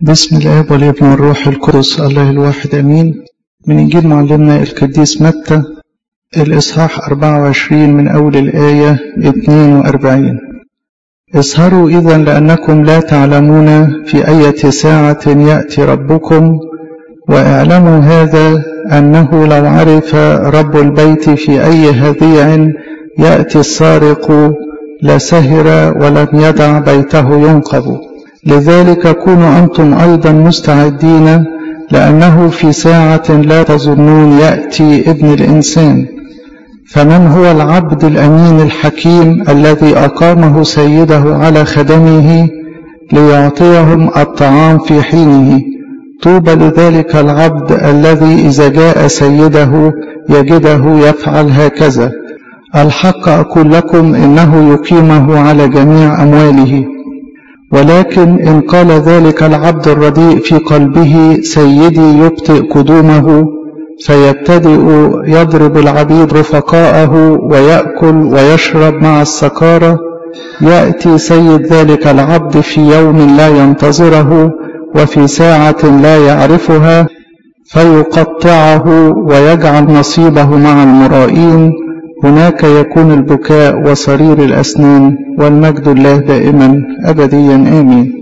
بسم الآب والابن والروح القدس الله الواحد أمين من إنجيل معلمنا القديس متى الإصحاح 24 من أول الآية 42 اسهروا إذا لأنكم لا تعلمون في أية ساعة يأتي ربكم واعلموا هذا أنه لو عرف رب البيت في أي هذيع يأتي السارق لسهر ولم يدع بيته ينقب لذلك كونوا أنتم أيضا مستعدين لأنه في ساعة لا تظنون يأتي ابن الإنسان فمن هو العبد الأمين الحكيم الذي أقامه سيده على خدمه ليعطيهم الطعام في حينه طوبى لذلك العبد الذي إذا جاء سيده يجده يفعل هكذا الحق أقول لكم إنه يقيمه على جميع أمواله ولكن إن قال ذلك العبد الرديء في قلبه سيدي يبطئ قدومه فيبتدئ يضرب العبيد رفقاءه ويأكل ويشرب مع السكارى يأتي سيد ذلك العبد في يوم لا ينتظره وفي ساعة لا يعرفها فيقطعه ويجعل نصيبه مع المرائين هناك يكون البكاء وصرير الأسنان والمجد الله دائما أبديا آمين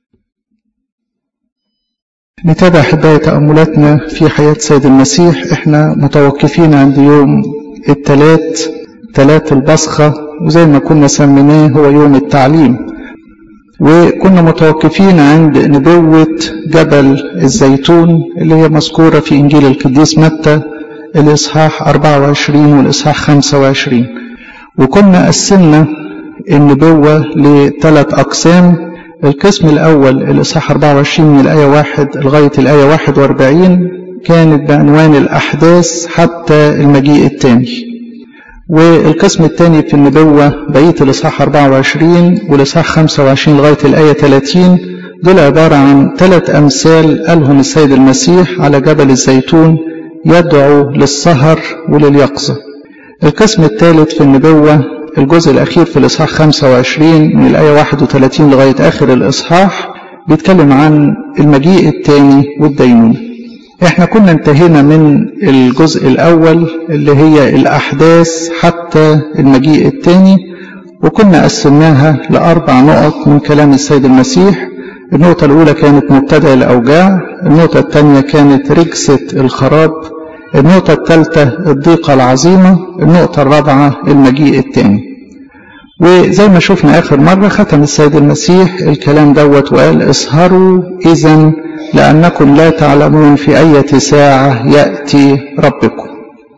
نتابع حباية تأملاتنا في حياة سيد المسيح احنا متوقفين عند يوم التلات تلات البصخة وزي ما كنا سميناه هو يوم التعليم وكنا متوقفين عند نبوة جبل الزيتون اللي هي مذكورة في إنجيل القديس متى الإصحاح 24 والإصحاح 25 وكنا قسمنا النبوة لثلاث أقسام القسم الأول الإصحاح 24 من الآية 1 لغاية الآية 41 كانت بعنوان الأحداث حتى المجيء الثاني والقسم الثاني في النبوة بقية الإصحاح 24 والإصحاح 25 لغاية الآية 30 دول عبارة عن ثلاث أمثال قالهم السيد المسيح على جبل الزيتون يدعو للسهر ولليقظة القسم الثالث في النبوة الجزء الأخير في الإصحاح 25 من الآية 31 لغاية آخر الإصحاح بيتكلم عن المجيء الثاني والدينونة احنا كنا انتهينا من الجزء الأول اللي هي الأحداث حتى المجيء الثاني وكنا قسمناها لأربع نقط من كلام السيد المسيح النقطة الأولى كانت مبتدأ الأوجاع النقطة الثانية كانت رجسة الخراب النقطة الثالثة الضيقة العظيمة النقطة الرابعة المجيء الثاني وزي ما شفنا آخر مرة ختم السيد المسيح الكلام دوت وقال اسهروا إذا لأنكم لا تعلمون في أية ساعة يأتي ربكم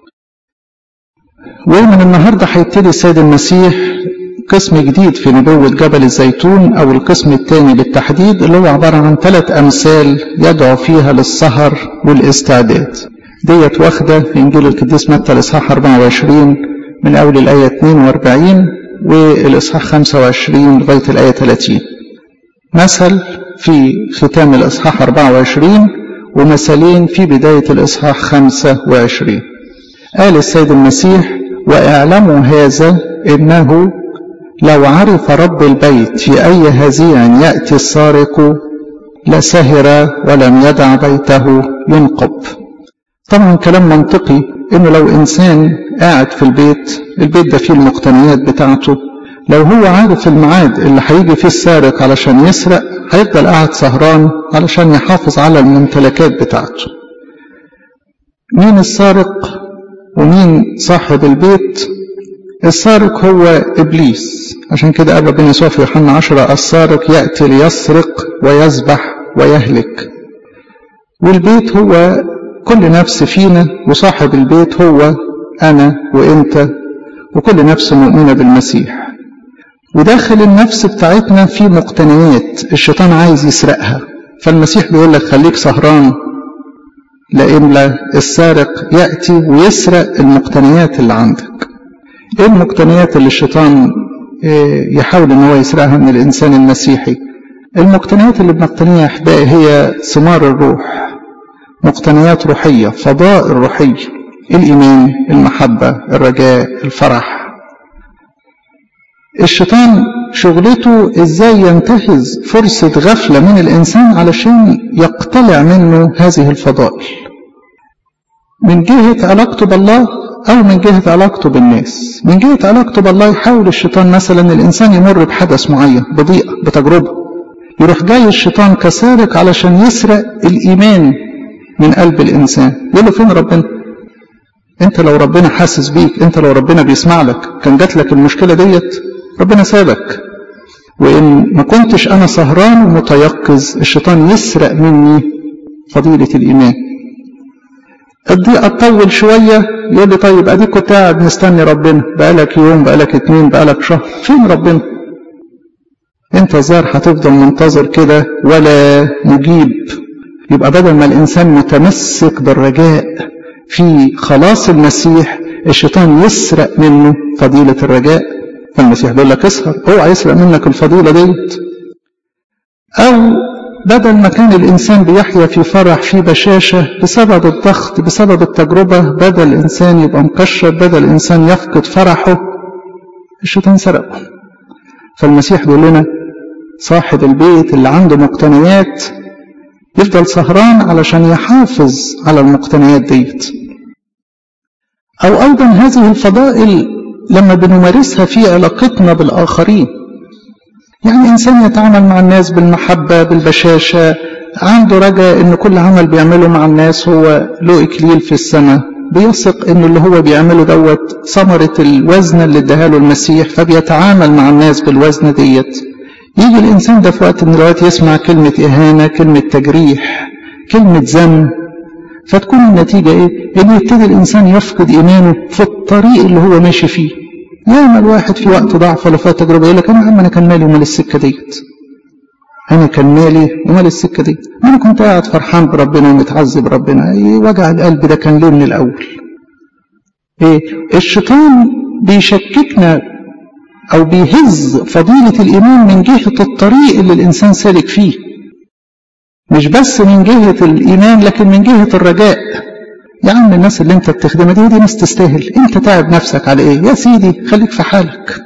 ومن النهاردة هيبتدي السيد المسيح قسم جديد في نبوة جبل الزيتون أو القسم الثاني بالتحديد اللي هو عبارة عن ثلاث أمثال يدعو فيها للسهر والاستعداد ديت واخدة في إنجيل القديس متى الإصحاح 24 من أول الآية 42 والإصحاح 25 لغاية الآية 30 مثل في ختام الإصحاح 24 ومثلين في بداية الإصحاح 25 قال السيد المسيح واعلموا هذا إنه لو عرف رب البيت في أي هزيع يأتي السارق لسهر ولم يدع بيته ينقب طبعا كلام منطقي انه لو انسان قاعد في البيت البيت ده فيه المقتنيات بتاعته لو هو عارف الميعاد اللي هيجي فيه السارق علشان يسرق هيفضل قاعد سهران علشان يحافظ على الممتلكات بتاعته مين السارق ومين صاحب البيت السارق هو إبليس عشان كده قال ربنا يسوع في يوحنا 10 السارق يأتي ليسرق ويذبح ويهلك والبيت هو كل نفس فينا وصاحب البيت هو أنا وإنت وكل نفس مؤمنة بالمسيح وداخل النفس بتاعتنا في مقتنيات الشيطان عايز يسرقها فالمسيح بيقول لك خليك سهران لأن السارق يأتي ويسرق المقتنيات اللي عندك ايه المقتنيات اللي الشيطان يحاول ان هو يسرقها من الانسان المسيحي المقتنيات اللي بنقتنيها احبائي هي ثمار الروح مقتنيات روحيه فضائل روحيه الايمان المحبه الرجاء الفرح الشيطان شغلته ازاي ينتهز فرصة غفلة من الانسان علشان يقتلع منه هذه الفضائل من جهة علاقته بالله او من جهة علاقته بالناس من جهة علاقته بالله يحاول الشيطان مثلا الانسان يمر بحدث معين بضيقة بتجربة يروح جاي الشيطان كسارق علشان يسرق الايمان من قلب الانسان يقول له فين ربنا انت لو ربنا حاسس بيك انت لو ربنا بيسمع لك كان جات لك المشكلة ديت ربنا سابك وإن ما كنتش أنا سهران ومتيقظ الشيطان يسرق مني فضيلة الإيمان الضيقة تطول شوية يقول لي طيب أديك كنت قاعد مستني ربنا بقالك يوم بقالك اتنين بقالك شهر فين ربنا انت زار هتفضل منتظر كده ولا مجيب يبقى بدل ما الإنسان متمسك بالرجاء في خلاص المسيح الشيطان يسرق منه فضيلة الرجاء فالمسيح بيقول لك اسهر اوعى يسرق منك الفضيلة ديت أو بدل ما كان الإنسان بيحيا في فرح في بشاشة بسبب الضغط بسبب التجربة بدل الإنسان يبقى مكشر بدل الإنسان يفقد فرحه الشيطان سرقه فالمسيح بيقول لنا صاحب البيت اللي عنده مقتنيات يفضل سهران علشان يحافظ على المقتنيات ديت أو أيضا هذه الفضائل لما بنمارسها في علاقتنا بالآخرين يعني إنسان يتعامل مع الناس بالمحبة بالبشاشة عنده رجاء إن كل عمل بيعمله مع الناس هو له إكليل في السماء بيثق إن اللي هو بيعمله دوت ثمرة الوزن اللي اداها له المسيح فبيتعامل مع الناس بالوزن ديت يجي الإنسان ده في وقت من الأوقات يسمع كلمة إهانة كلمة تجريح كلمة ذم فتكون النتيجة إيه؟ إن يبتدي الإنسان يفقد إيمانه في الطريق اللي هو ماشي فيه ياما الواحد في وقت ضعف ولا في تجربة يقول لك أنا عم أنا كان مالي ومال السكة ديت أنا كان مالي ومال السكة ديت أنا كنت قاعد فرحان بربنا ومتعذب بربنا إيه وجع القلب ده كان ليه من الأول إيه الشيطان بيشككنا أو بيهز فضيلة الإيمان من جهة الطريق اللي الإنسان سالك فيه مش بس من جهة الإيمان لكن من جهة الرجاء يا عم الناس اللي انت بتخدمها دي دي ناس تستاهل انت تعب نفسك على ايه يا سيدي خليك في حالك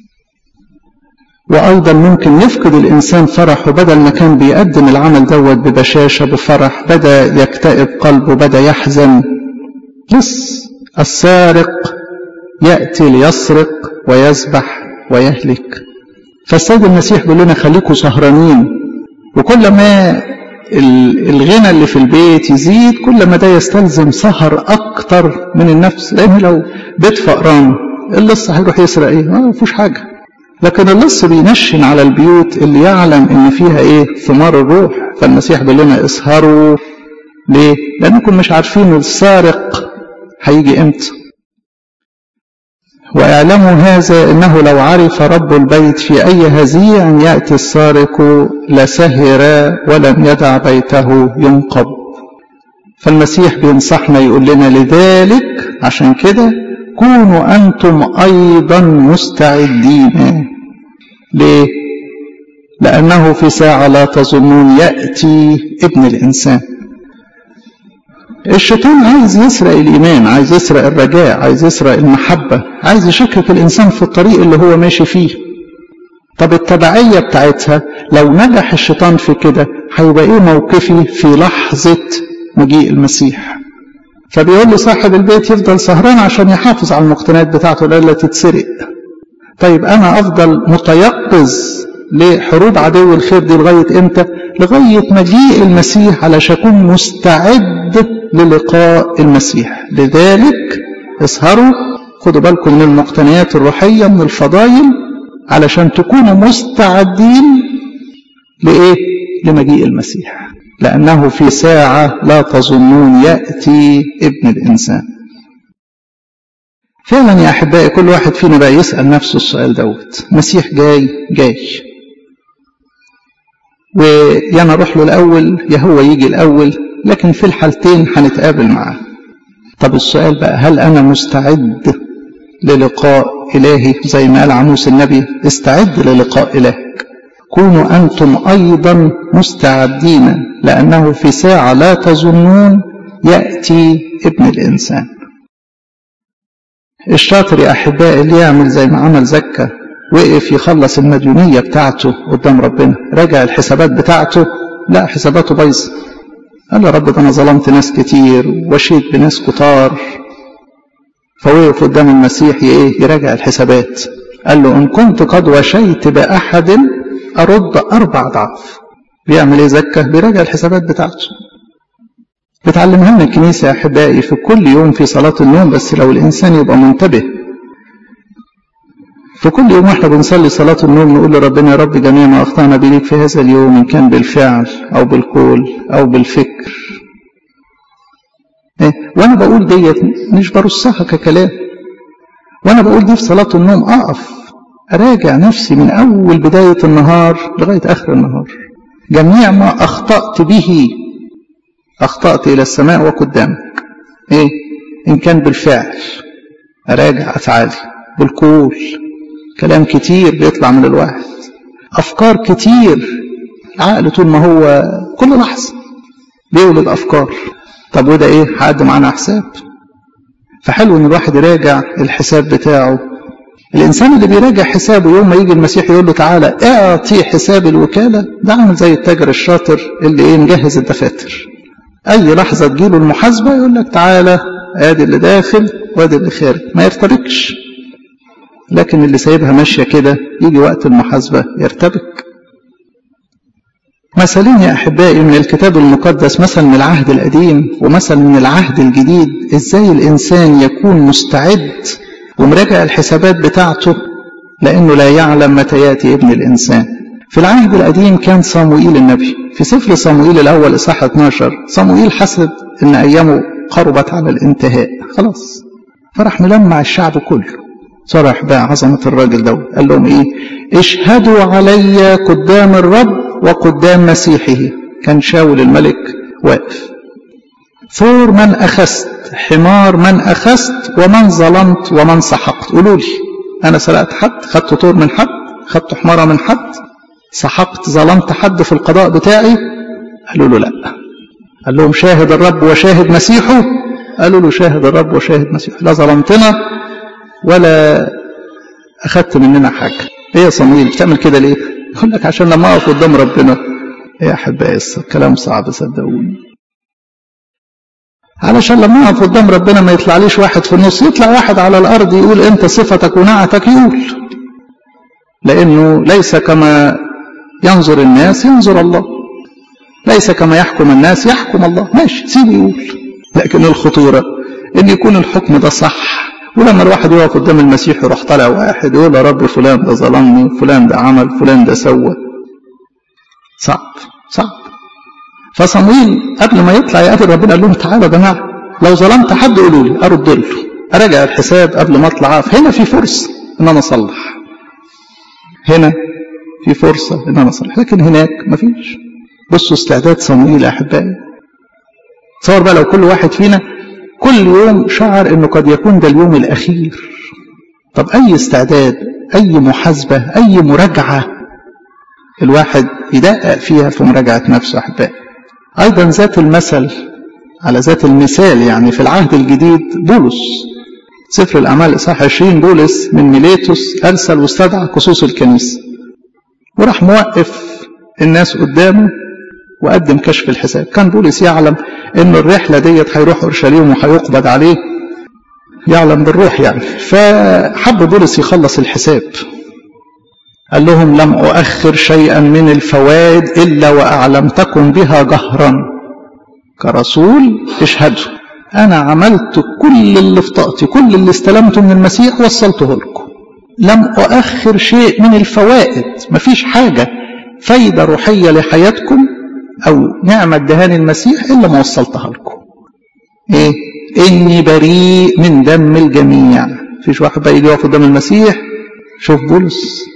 وايضا ممكن يفقد الانسان فرحه بدل ما كان بيقدم العمل دوت ببشاشه بفرح بدا يكتئب قلبه بدا يحزن بس السارق ياتي ليسرق ويذبح ويهلك فالسيد المسيح بيقول لنا خليكم سهرانين وكل ما الغنى اللي في البيت يزيد كل ما ده يستلزم سهر اكتر من النفس لان لو بيت فقران اللص هيروح يسرق ايه ما فيهوش حاجه لكن اللص بينشن على البيوت اللي يعلم ان فيها ايه ثمار الروح فالمسيح بيقول لنا اسهروا ليه لانكم مش عارفين السارق هيجي امتى واعلموا هذا انه لو عرف رب البيت في اي هزيع ياتي السارق لسهر ولم يدع بيته ينقب فالمسيح بينصحنا يقول لنا لذلك عشان كده كونوا انتم ايضا مستعدين ليه لانه في ساعه لا تظنون ياتي ابن الانسان الشيطان عايز يسرق الإيمان عايز يسرق الرجاء عايز يسرق المحبة عايز يشكك الإنسان في الطريق اللي هو ماشي فيه طب التبعية بتاعتها لو نجح الشيطان في كده هيبقى ايه موقفي في لحظة مجيء المسيح فبيقول له صاحب البيت يفضل سهران عشان يحافظ على المقتنيات بتاعته لألا تتسرق طيب أنا أفضل متيقظ لحروب عدو الخير دي لغاية إمتى لغاية مجيء المسيح علشان أكون مستعد للقاء المسيح لذلك اسهروا خدوا بالكم من المقتنيات الروحية من الفضائل علشان تكونوا مستعدين لإيه لمجيء المسيح لأنه في ساعة لا تظنون يأتي ابن الإنسان فعلا يا أحبائي كل واحد فينا بقى يسأل نفسه السؤال دوت مسيح جاي جاي ويا انا اروح له الاول يا هو يجي الاول لكن في الحالتين هنتقابل معاه طب السؤال بقى هل انا مستعد للقاء الهي زي ما قال عموس النبي استعد للقاء الهك كونوا انتم ايضا مستعدين لانه في ساعه لا تظنون ياتي ابن الانسان الشاطر يا احبائي اللي يعمل زي ما عمل زكا وقف يخلص المديونية بتاعته قدام ربنا راجع الحسابات بتاعته لا حساباته بايظة قال له رب ده أنا ظلمت ناس كتير وشيت بناس كتار فوقف قدام المسيح ايه يراجع الحسابات قال له إن كنت قد وشيت بأحد أرد أربع ضعف بيعمل ايه زكة بيراجع الحسابات بتاعته بتعلمها لنا الكنيسة يا أحبائي في كل يوم في صلاة النوم بس لو الإنسان يبقى منتبه في كل يوم واحنا بنصلي صلاة النوم نقول لربنا يا رب جميع ما أخطأنا بليك في هذا اليوم إن كان بالفعل أو بالقول أو بالفكر إيه؟ وأنا بقول ديت مش برصها ككلام وأنا بقول دي في صلاة النوم أقف أراجع نفسي من أول بداية النهار لغاية آخر النهار جميع ما أخطأت به أخطأت إلى السماء وقدامك إيه إن كان بالفعل أراجع أفعالي بالقول كلام كتير بيطلع من الواحد أفكار كتير العقل طول ما هو كل لحظة بيولد أفكار طب وده إيه هقدم عنها حساب فحلو إن الواحد يراجع الحساب بتاعه الإنسان اللي بيراجع حسابه يوم ما يجي المسيح يقول له تعالى اعطي حساب الوكالة ده عامل زي التاجر الشاطر اللي إيه مجهز الدفاتر أي لحظة تجيله المحاسبة يقول لك تعالى ادي اللي داخل وادي اللي خارج ما يرتبكش لكن اللي سايبها ماشية كده يجي وقت المحاسبة يرتبك مثلين يا أحبائي من الكتاب المقدس مثل من العهد القديم ومثل من العهد الجديد إزاي الإنسان يكون مستعد ومراجع الحسابات بتاعته لأنه لا يعلم متى يأتي ابن الإنسان في العهد القديم كان صموئيل النبي في سفر صموئيل الأول إصحاح 12 صموئيل حسب إن أيامه قربت على الانتهاء خلاص فراح ملمع الشعب كله صرح بقى عظمة الراجل ده قال لهم إيه اشهدوا علي قدام الرب وقدام مسيحه كان شاول الملك واقف ثور من أخذت حمار من أخذت ومن ظلمت ومن سحقت قولوا لي أنا سرقت حد خدت طور من حد خدت حمارة من حد سحقت ظلمت حد في القضاء بتاعي قالوا له لا قال لهم شاهد الرب وشاهد مسيحه قالوا له شاهد الرب وشاهد مسيحه لا ظلمتنا ولا أخدت مننا حاجة إيه يا صمويل بتعمل كده ليه يقول لك عشان لما أقف قدام ربنا يا أحبائي كلام صعب صدقوني علشان لما أقف قدام ربنا ما يطلعليش واحد في النص يطلع واحد على الأرض يقول أنت صفتك ونعتك يقول لأنه ليس كما ينظر الناس ينظر الله ليس كما يحكم الناس يحكم الله ماشي سيبه يقول لكن الخطورة ان يكون الحكم ده صح ولما الواحد يقف قدام المسيح يروح طالع واحد يقول يا رب فلان ده ظلمني فلان ده عمل فلان ده سوى صعب صعب فصمويل قبل ما يطلع يقابل ربنا قال لهم تعالوا يا جماعه لو ظلمت حد قولوا لي ارد له اراجع الحساب قبل ما اطلع اقف هنا في فرصه ان انا اصلح هنا في فرصه ان انا اصلح لكن هناك مفيش بصوا استعداد صموئيل يا احبائي تصور بقى لو كل واحد فينا كل يوم شعر انه قد يكون ده اليوم الاخير طب اي استعداد اي محاسبه اي مراجعه الواحد يدقق فيها في مراجعه نفسه احبائي ايضا ذات المثل على ذات المثال يعني في العهد الجديد بولس سفر الاعمال اصحاح 20 بولس من ميليتوس ارسل واستدعى خصوص الكنيسه وراح موقف الناس قدامه وقدم كشف الحساب كان بولس يعلم ان الرحلة ديت هيروح اورشليم وهيقبض عليه يعلم بالروح يعني فحب بولس يخلص الحساب قال لهم لم أؤخر شيئا من الفوائد إلا وأعلمتكم بها جهرا كرسول اشهدوا أنا عملت كل اللي في طاقتي كل اللي استلمته من المسيح وصلته لكم لم أؤخر شيء من الفوائد مفيش حاجة فايدة روحية لحياتكم أو نعمة دهان المسيح إلا ما وصلتها لكم إيه إني بريء من دم الجميع فيش واحد بقى يجي يقف قدام المسيح شوف بولس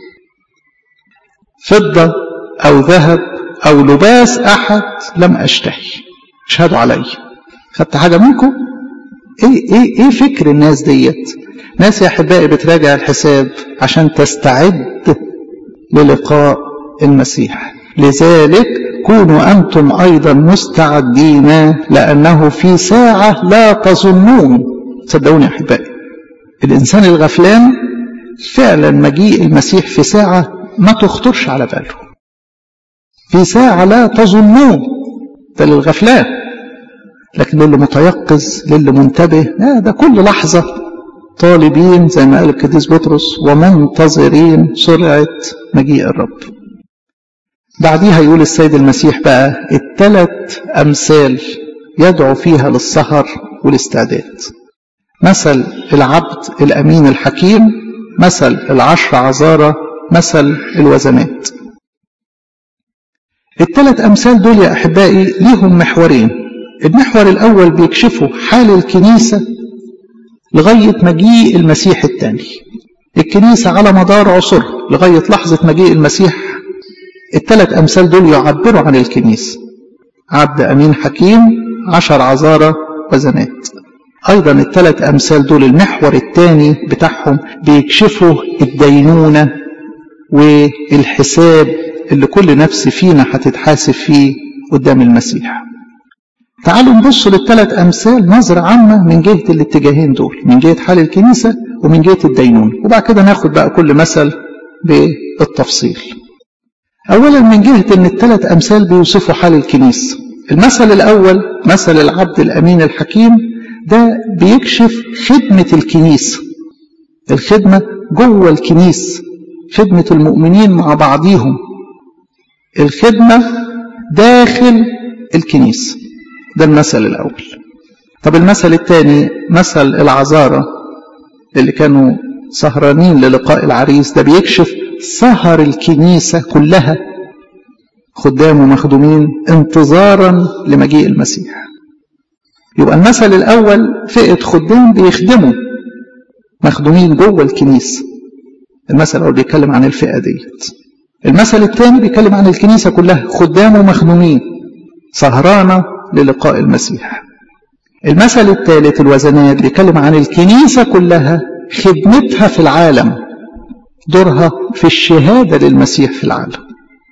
فضة أو ذهب أو لباس أحد لم أشتهي اشهدوا علي خدت حاجة منكم إيه, إيه, إيه فكر الناس ديت ناس يا أحبائي بتراجع الحساب عشان تستعد للقاء المسيح لذلك كونوا أنتم أيضا مستعدين لأنه في ساعة لا تظنون صدقوني يا أحبائي الإنسان الغفلان فعلا مجيء المسيح في ساعة ما تخطرش على باله في ساعة لا تظنوه ده للغفلان لكن للي متيقظ للي منتبه آه ده كل لحظة طالبين زي ما قال القديس بطرس ومنتظرين سرعة مجيء الرب بعديها يقول السيد المسيح بقى الثلاث أمثال يدعو فيها للسهر والاستعداد مثل العبد الأمين الحكيم مثل العشر عذارى مثل الوزنات الثلاث أمثال دول يا أحبائي ليهم محورين المحور الأول بيكشفوا حال الكنيسة لغاية مجيء المسيح الثاني الكنيسة على مدار عصر لغاية لحظة مجيء المسيح الثلاث أمثال دول يعبروا عن الكنيسة عبد أمين حكيم عشر عذارى وزنات أيضا الثلاث أمثال دول المحور الثاني بتاعهم بيكشفوا الدينونة والحساب اللي كل نفس فينا هتتحاسب فيه قدام المسيح تعالوا نبص للثلاث أمثال نظرة عامة من جهة الاتجاهين دول من جهة حال الكنيسة ومن جهة الدينونة وبعد كده ناخد بقى كل مثل بالتفصيل أولا من جهة أن الثلاث أمثال بيوصفوا حال الكنيسة المثل الأول مثل العبد الأمين الحكيم ده بيكشف خدمة الكنيسة الخدمة جوه الكنيسة خدمة المؤمنين مع بعضيهم الخدمة داخل الكنيسة ده المثل الأول طب المثل الثاني مثل العذارى اللي كانوا سهرانين للقاء العريس ده بيكشف سهر الكنيسة كلها خدام ومخدومين انتظارا لمجيء المسيح يبقى المثل الأول فئة خدام بيخدموا مخدومين جوه الكنيسة المثل الأول بيتكلم عن الفئة ديت المثل الثاني بيتكلم عن الكنيسة كلها خدام ومخدومين سهرانة للقاء المسيح المثل الثالث الوزنات بيتكلم عن الكنيسة كلها خدمتها في العالم دورها في الشهادة للمسيح في العالم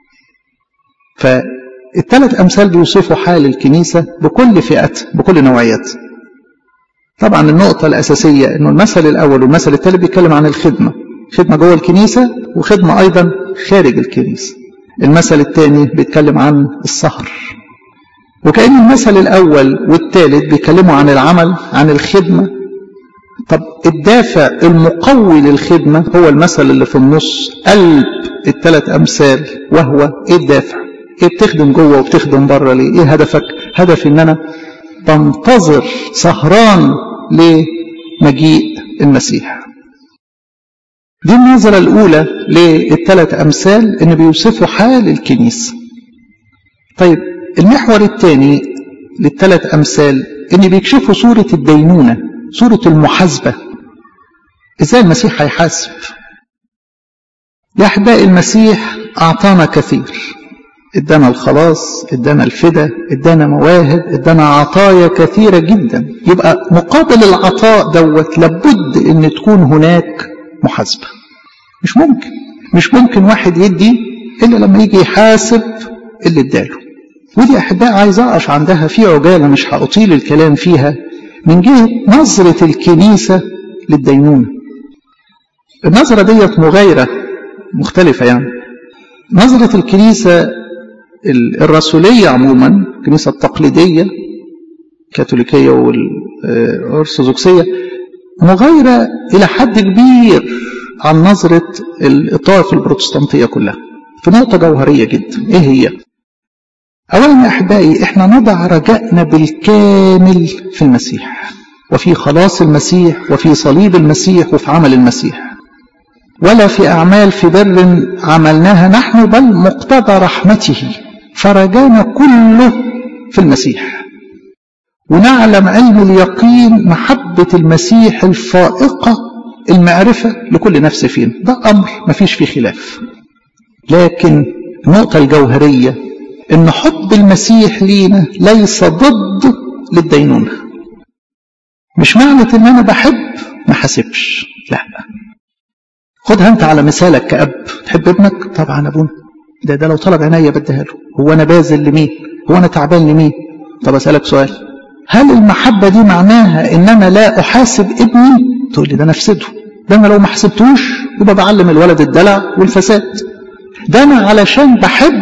فالثلاث أمثال بيوصفوا حال الكنيسة بكل فئات بكل نوعيات طبعا النقطة الأساسية أنه المثل الأول والمثل الثالث بيتكلم عن الخدمة خدمة جوه الكنيسة وخدمة أيضا خارج الكنيسة المثل الثاني بيتكلم عن السهر وكأن المثل الأول والثالث بيتكلموا عن العمل عن الخدمة طب الدافع المقوي للخدمة هو المثل اللي في النص قلب الثلاث أمثال وهو إيه الدافع إيه بتخدم جوه وبتخدم بره ليه إيه هدفك هدفي إن أنا بنتظر سهران لمجيء المسيح دي النظرة الأولى للثلاث أمثال إن بيوصفوا حال الكنيسة طيب المحور الثاني للثلاث أمثال إن بيكشفوا صورة الدينونة صورة المحاسبة إزاي المسيح هيحاسب يا أحبائي المسيح أعطانا كثير ادانا الخلاص ادانا الفدا ادانا مواهب ادانا عطايا كثيرة جدا يبقى مقابل العطاء دوت لابد ان تكون هناك محاسبة مش ممكن مش ممكن واحد يدي الا لما يجي يحاسب اللي اداله ودي احباء عايز اقش عندها في عجالة مش هأطيل الكلام فيها من جهة نظرة الكنيسة للدينونة النظرة ديت مغايرة مختلفة يعني نظرة الكنيسة الرسولية عموما الكنيسة التقليدية الكاثوليكية والأرثوذكسية مغايرة إلى حد كبير عن نظرة الطائفة البروتستانتية كلها في نقطة جوهرية جدا إيه هي؟ أولا يا أحبائي إحنا نضع رجائنا بالكامل في المسيح وفي خلاص المسيح وفي صليب المسيح وفي عمل المسيح ولا في أعمال في بر عملناها نحن بل مقتضى رحمته فرجانا كله في المسيح ونعلم علم اليقين محبة المسيح الفائقة المعرفة لكل نفس فينا ده أمر ما فيش فيه خلاف لكن النقطة الجوهرية إن حب المسيح لينا ليس ضد للدينونة مش معنى إن أنا بحب ما حاسبش لا خدها أنت على مثالك كأب تحب ابنك طبعا أبونا ده ده لو طلب عينيا بديها له هو أنا باذل لمين هو أنا تعبان لمين طب أسألك سؤال هل المحبة دي معناها إن أنا لا أحاسب ابني تقول لي ده نفسده ده انا لو ما حسبتوش يبقى بعلم الولد الدلع والفساد ده انا علشان بحب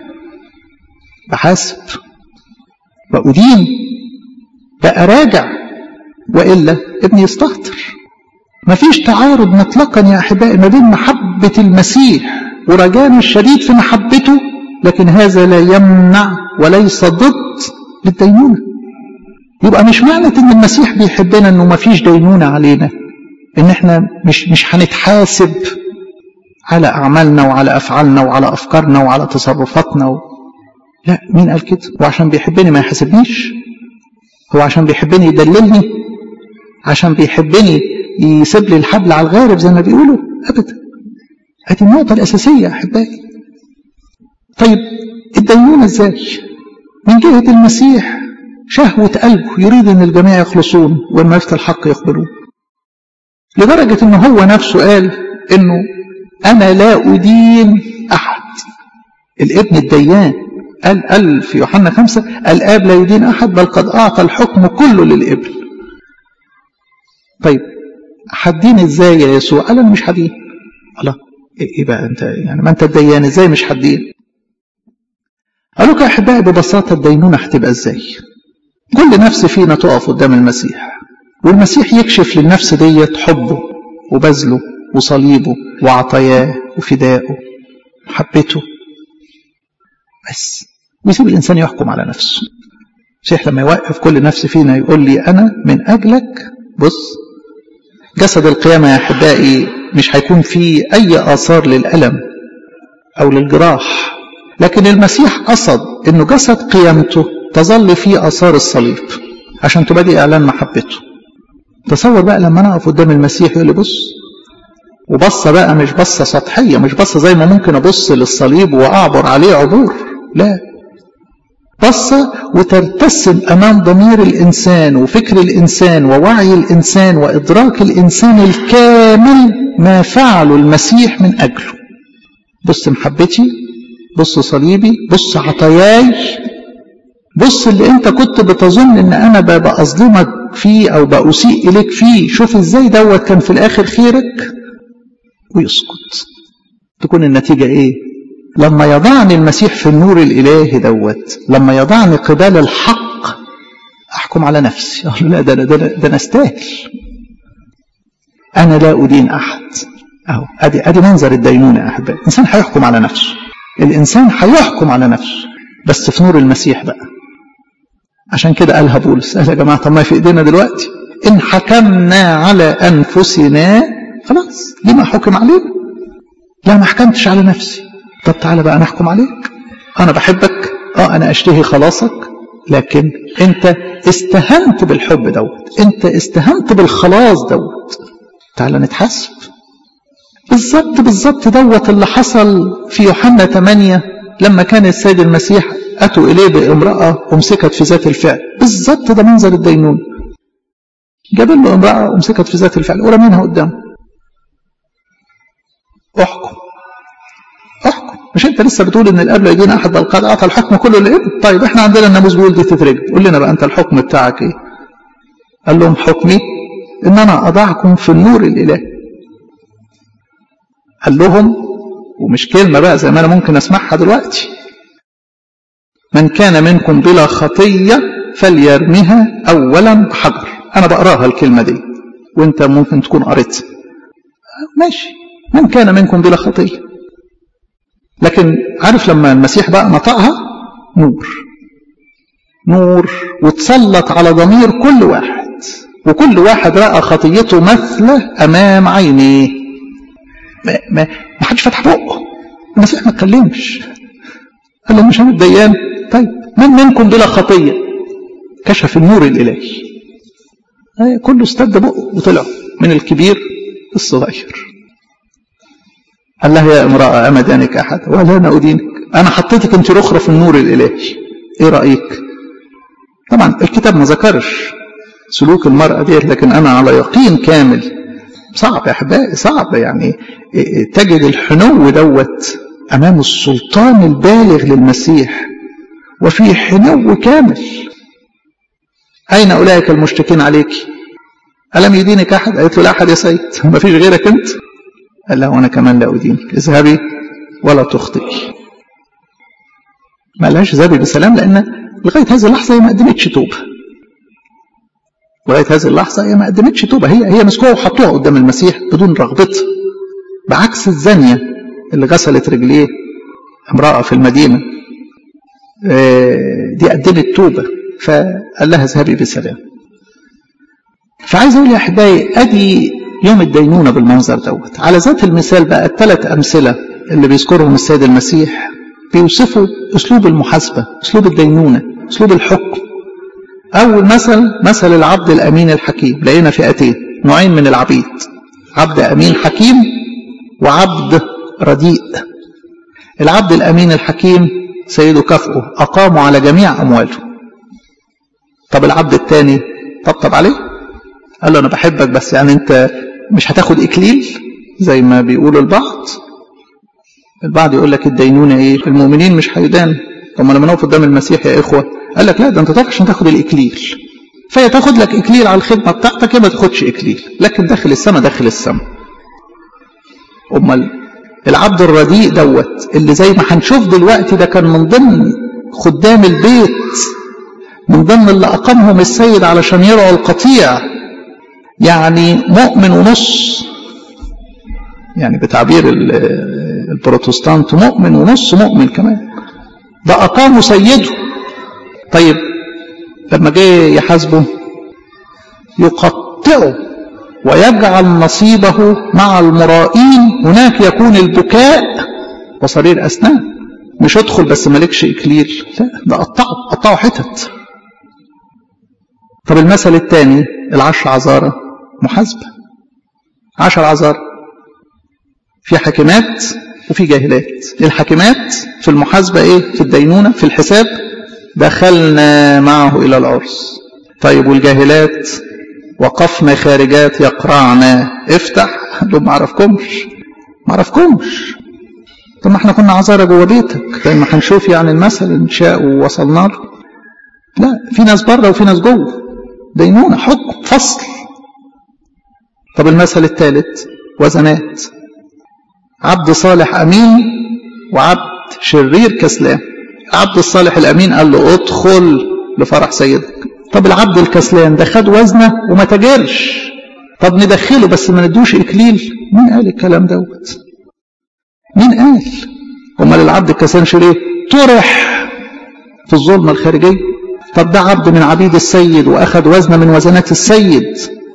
بحاسب بأدين بأراجع وإلا ابني يستهتر مفيش تعارض مطلقا يا أحبائي ما بين محبة المسيح ورجانا الشديد في محبته لكن هذا لا يمنع وليس ضد للدينونة يبقى مش معنى ان المسيح بيحبنا انه مفيش دينونة علينا ان احنا مش مش هنتحاسب على اعمالنا وعلى افعالنا وعلى افكارنا وعلى تصرفاتنا و... لا مين قال كده هو عشان بيحبني ما يحاسبنيش هو عشان بيحبني يدللني عشان بيحبني يسيب لي الحبل على الغارب زي ما بيقولوا ابدا هذه النقطه الاساسيه يا احبائي طيب الدينونه ازاي من جهه المسيح شهوه قلبه يريد ان الجميع يخلصون وان في الحق يقبلون لدرجه ان هو نفسه قال انه انا لا ادين احد الابن الديان قال قال في يوحنا خمسة الآب لا يدين أحد بل قد أعطى الحكم كله للابن طيب حدين ازاي يا يسوع قال انا مش حدين الله ايه بقى انت يعني ما انت الديان ازاي مش حدين قالوا لك يا احبائي ببساطه الدينونه هتبقى ازاي كل نفس فينا تقف قدام المسيح والمسيح يكشف للنفس ديت حبه وبذله وصليبه وعطاياه وفدائه محبته بس ويسيب الانسان يحكم على نفسه المسيح لما يوقف كل نفس فينا يقول لي انا من اجلك بص جسد القيامة يا أحبائي مش هيكون فيه أي آثار للألم أو للجراح لكن المسيح قصد أنه جسد قيامته تظل فيه آثار الصليب عشان تبقى دي إعلان محبته تصور بقى لما أنا أقف قدام المسيح يقول لي بص وبصة بقى مش بصة سطحية مش بصة زي ما ممكن أبص للصليب وأعبر عليه عبور لا بصة وترتسم أمام ضمير الإنسان وفكر الإنسان ووعي الإنسان وإدراك الإنسان الكامل ما فعله المسيح من أجله بص محبتي بص صليبي بص عطاياي بص اللي انت كنت بتظن ان انا بظلمك فيه او بأسيء اليك فيه شوف ازاي دوت كان في الاخر خيرك ويسكت تكون النتيجة ايه لما يضعني المسيح في النور الإلهي دوت لما يضعني قبال الحق أحكم على نفسي أقول لا ده أنا ده, ده أنا أستاهل أنا لا أدين أحد أهو أدي أدي منظر الدينونة يا أحبائي الإنسان هيحكم على نفسه الإنسان هيحكم على نفسه بس في نور المسيح بقى عشان كده قالها بولس قال يا جماعة طب ما في إيدينا دلوقتي إن حكمنا على أنفسنا خلاص لما حكم علينا لا ما حكمتش على نفسي طب تعالى بقى نحكم عليك انا بحبك اه انا اشتهي خلاصك لكن انت استهنت بالحب دوت انت استهنت بالخلاص دوت تعالى نتحاسب بالظبط بالظبط دوت اللي حصل في يوحنا 8 لما كان السيد المسيح اتوا اليه بامراه امسكت في ذات الفعل بالظبط ده منظر الدينون جاب له امراه امسكت في ذات الفعل ورمينها قدامه احكم احكم مش انت لسه بتقول ان الاب لا يدين احد بل قد اعطى الحكم كله للابن طيب احنا عندنا الناموس بيقول دي تترجم قول لنا بقى انت الحكم بتاعك ايه قال لهم حكمي ان انا اضعكم في النور الالهي قال لهم ومش كلمه بقى زي ما انا ممكن اسمعها دلوقتي من كان منكم بلا خطيه فليرميها اولا حجر انا بقراها الكلمه دي وانت ممكن تكون قريتها ماشي من كان منكم بلا خطيه لكن عارف لما المسيح بقى نطقها نور نور وتسلط على ضمير كل واحد وكل واحد رأى خطيته مثله أمام عينيه ما, ما, ما حدش فتح بقه المسيح ما اتكلمش قال له مش انا الديان طيب من منكم بلا خطيه كشف النور الالهي كله استد بقه وطلع من الكبير الصغير قال لها يا امرأة أما دانك أحد ولا أنا أدينك أنا حطيتك أنت رخرة في النور الإلهي إيه رأيك طبعا الكتاب ما ذكرش سلوك المرأة ديت لكن أنا على يقين كامل صعب يا أحبائي صعب يعني تجد الحنو دوت أمام السلطان البالغ للمسيح وفي حنو كامل أين أولئك المشتكين عليك ألم يدينك أحد قالت له لا أحد يا سيد ما فيش غيرك أنت قال لها وأنا كمان لا أدينك اذهبي ولا تخطئي ما لهاش ذهبي بسلام لأن لغاية هذه اللحظة هي ما قدمتش توبة لغاية هذه اللحظة هي ما قدمتش توبة هي هي مسكوها وحطوها قدام المسيح بدون رغبتها بعكس الزانية اللي غسلت رجليه امرأة في المدينة دي قدمت توبة فقال لها اذهبي بسلام فعايز اقول يا احبائي ادي يوم الدينونة بالمنظر دوت على ذات المثال بقى الثلاث امثلة اللي بيذكرهم السيد المسيح بيوصفوا اسلوب المحاسبة اسلوب الدينونة اسلوب الحكم اول مثل مثل العبد الامين الحكيم لقينا فئتين نوعين من العبيد عبد امين حكيم وعبد رديء العبد الامين الحكيم سيده كافئه اقاموا على جميع امواله طب العبد الثاني طبطب عليه قال له انا بحبك بس يعني انت مش هتاخد اكليل زي ما بيقولوا البعض البعض يقول لك الدينونة ايه المؤمنين مش هيدان هم لما نقف قدام المسيح يا اخوة قال لك لا ده انت تروح عشان تاخد الاكليل فهي تاخد لك اكليل على الخدمة بتاعتك يا ما تاخدش اكليل لكن داخل السماء داخل السماء امال العبد الرديء دوت اللي زي ما هنشوف دلوقتي ده كان من ضمن خدام البيت من ضمن اللي اقامهم السيد علشان يرعوا القطيع يعني مؤمن ونص يعني بتعبير البروتستانت مؤمن ونص مؤمن كمان ده أقامه سيده طيب لما جه يحاسبه يقطعه ويجعل نصيبه مع المرائين هناك يكون البكاء وصرير أسنان مش ادخل بس مالكش إكليل لا ده قطعه قطعه حتت طب المثل الثاني العشر عذارة محاسبة عشر عذارة في حاكمات وفي جاهلات الحاكمات في المحاسبة ايه في الدينونة في الحساب دخلنا معه الى العرس طيب والجاهلات وقفنا خارجات يقرعنا افتح لهم ما عرفكمش ما عرفكمش طب ما احنا كنا عذارة جوه بيتك زي ما هنشوف يعني المثل ان شاء ووصلنا له لا في ناس بره وفي ناس جوه دينونة حكم فصل طب المثل الثالث وزنات عبد صالح أمين وعبد شرير كسلان العبد الصالح الأمين قال له ادخل لفرح سيدك طب العبد الكسلان ده خد وزنه وما تاجرش طب ندخله بس ما ندوش إكليل مين قال الكلام دوت مين قال امال العبد الكسلان شرير طرح في الظلمة الخارجية طب ده عبد من عبيد السيد وأخذ وزن من وزنات السيد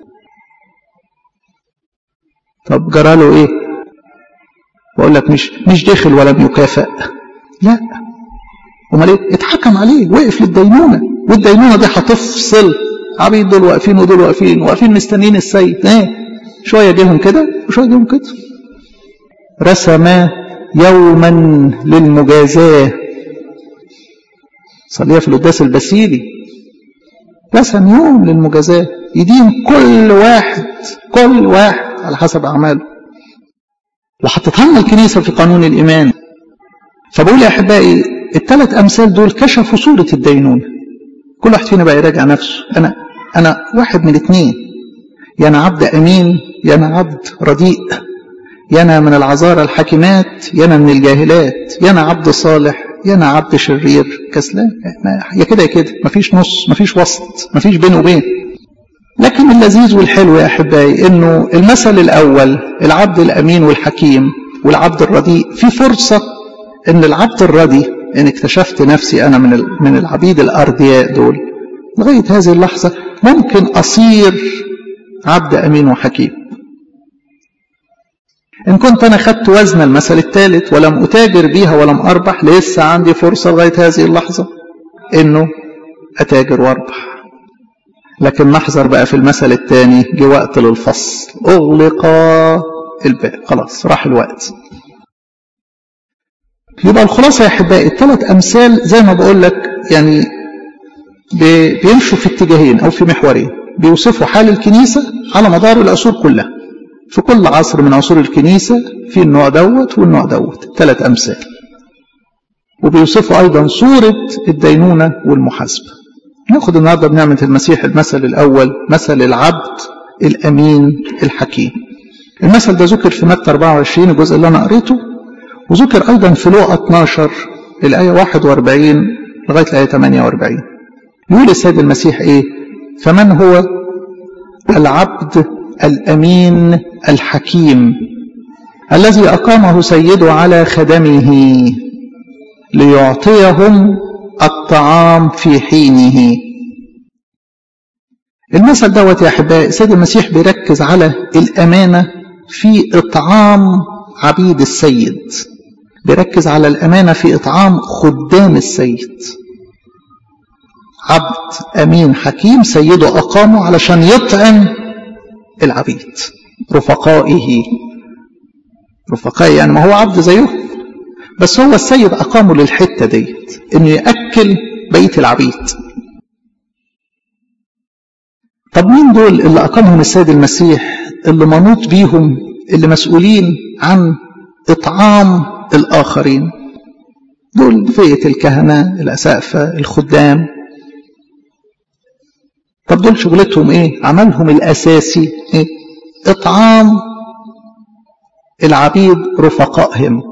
طب جرى له ايه بقول لك مش مش دخل ولم يكافئ لا امال ايه اتحكم عليه وقف للدينونه والدينونه دي هتفصل عبيد دول واقفين ودول واقفين واقفين مستنيين السيد ايه شويه جيهم كده وشويه جيهم كده رسم يوما للمجازاه صليها في القداس البسيلي رسم يوم للمجازاه يدين كل واحد كل واحد على حسب اعماله وحطتها لنا الكنيسه في قانون الايمان فبقول يا احبائي الثلاث امثال دول كشفوا صوره الدينونه كل واحد فينا بقى يراجع نفسه انا انا واحد من اثنين يا انا عبد امين يا انا عبد رديء يا انا من العذارى الحاكمات يا انا من الجاهلات يا انا عبد صالح يا انا عبد شرير كسلان يا كده يا كده مفيش نص مفيش وسط مفيش بين وبين لكن اللذيذ والحلو يا احبائي انه المثل الاول العبد الامين والحكيم والعبد الرديء في فرصه ان العبد الردي ان اكتشفت نفسي انا من من العبيد الاردياء دول لغايه هذه اللحظه ممكن اصير عبد امين وحكيم ان كنت انا خدت وزن المثل الثالث ولم اتاجر بيها ولم اربح لسه عندي فرصه لغايه هذه اللحظه انه اتاجر واربح لكن نحذر بقى في المثل الثاني جه وقت للفصل اغلق الباب خلاص راح الوقت يبقى الخلاصة يا أحبائي الثلاث أمثال زي ما بقول لك يعني بيمشوا في اتجاهين أو في محورين بيوصفوا حال الكنيسة على مدار العصور كلها في كل عصر من عصور الكنيسة في النوع دوت والنوع دوت ثلاث أمثال وبيوصفوا أيضا صورة الدينونة والمحاسبة ناخد النهارده بنعمة المسيح المثل الأول مثل العبد الأمين الحكيم المثل ده ذكر في متى 24 الجزء اللي أنا قريته وذكر أيضا في لوقا 12 الآية 41 لغاية الآية 48 يقول السيد المسيح إيه فمن هو العبد الأمين الحكيم الذي أقامه سيده على خدمه ليعطيهم الطعام في حينه المثل دوت يا أحبائي السيد المسيح بيركز على الأمانة في إطعام عبيد السيد بيركز على الأمانة في إطعام خدام السيد عبد أمين حكيم سيده أقامه علشان يطعم العبيد رفقائه رفقائه يعني ما هو عبد زيهم بس هو السيد أقامه للحتة ديت إنه يأكل بقية العبيد طب مين دول اللي أقامهم السيد المسيح اللي منوط بيهم اللي مسؤولين عن إطعام الآخرين دول فئة الكهنة الأسقفة الخدام طب دول شغلتهم إيه عملهم الأساسي إيه إطعام العبيد رفقائهم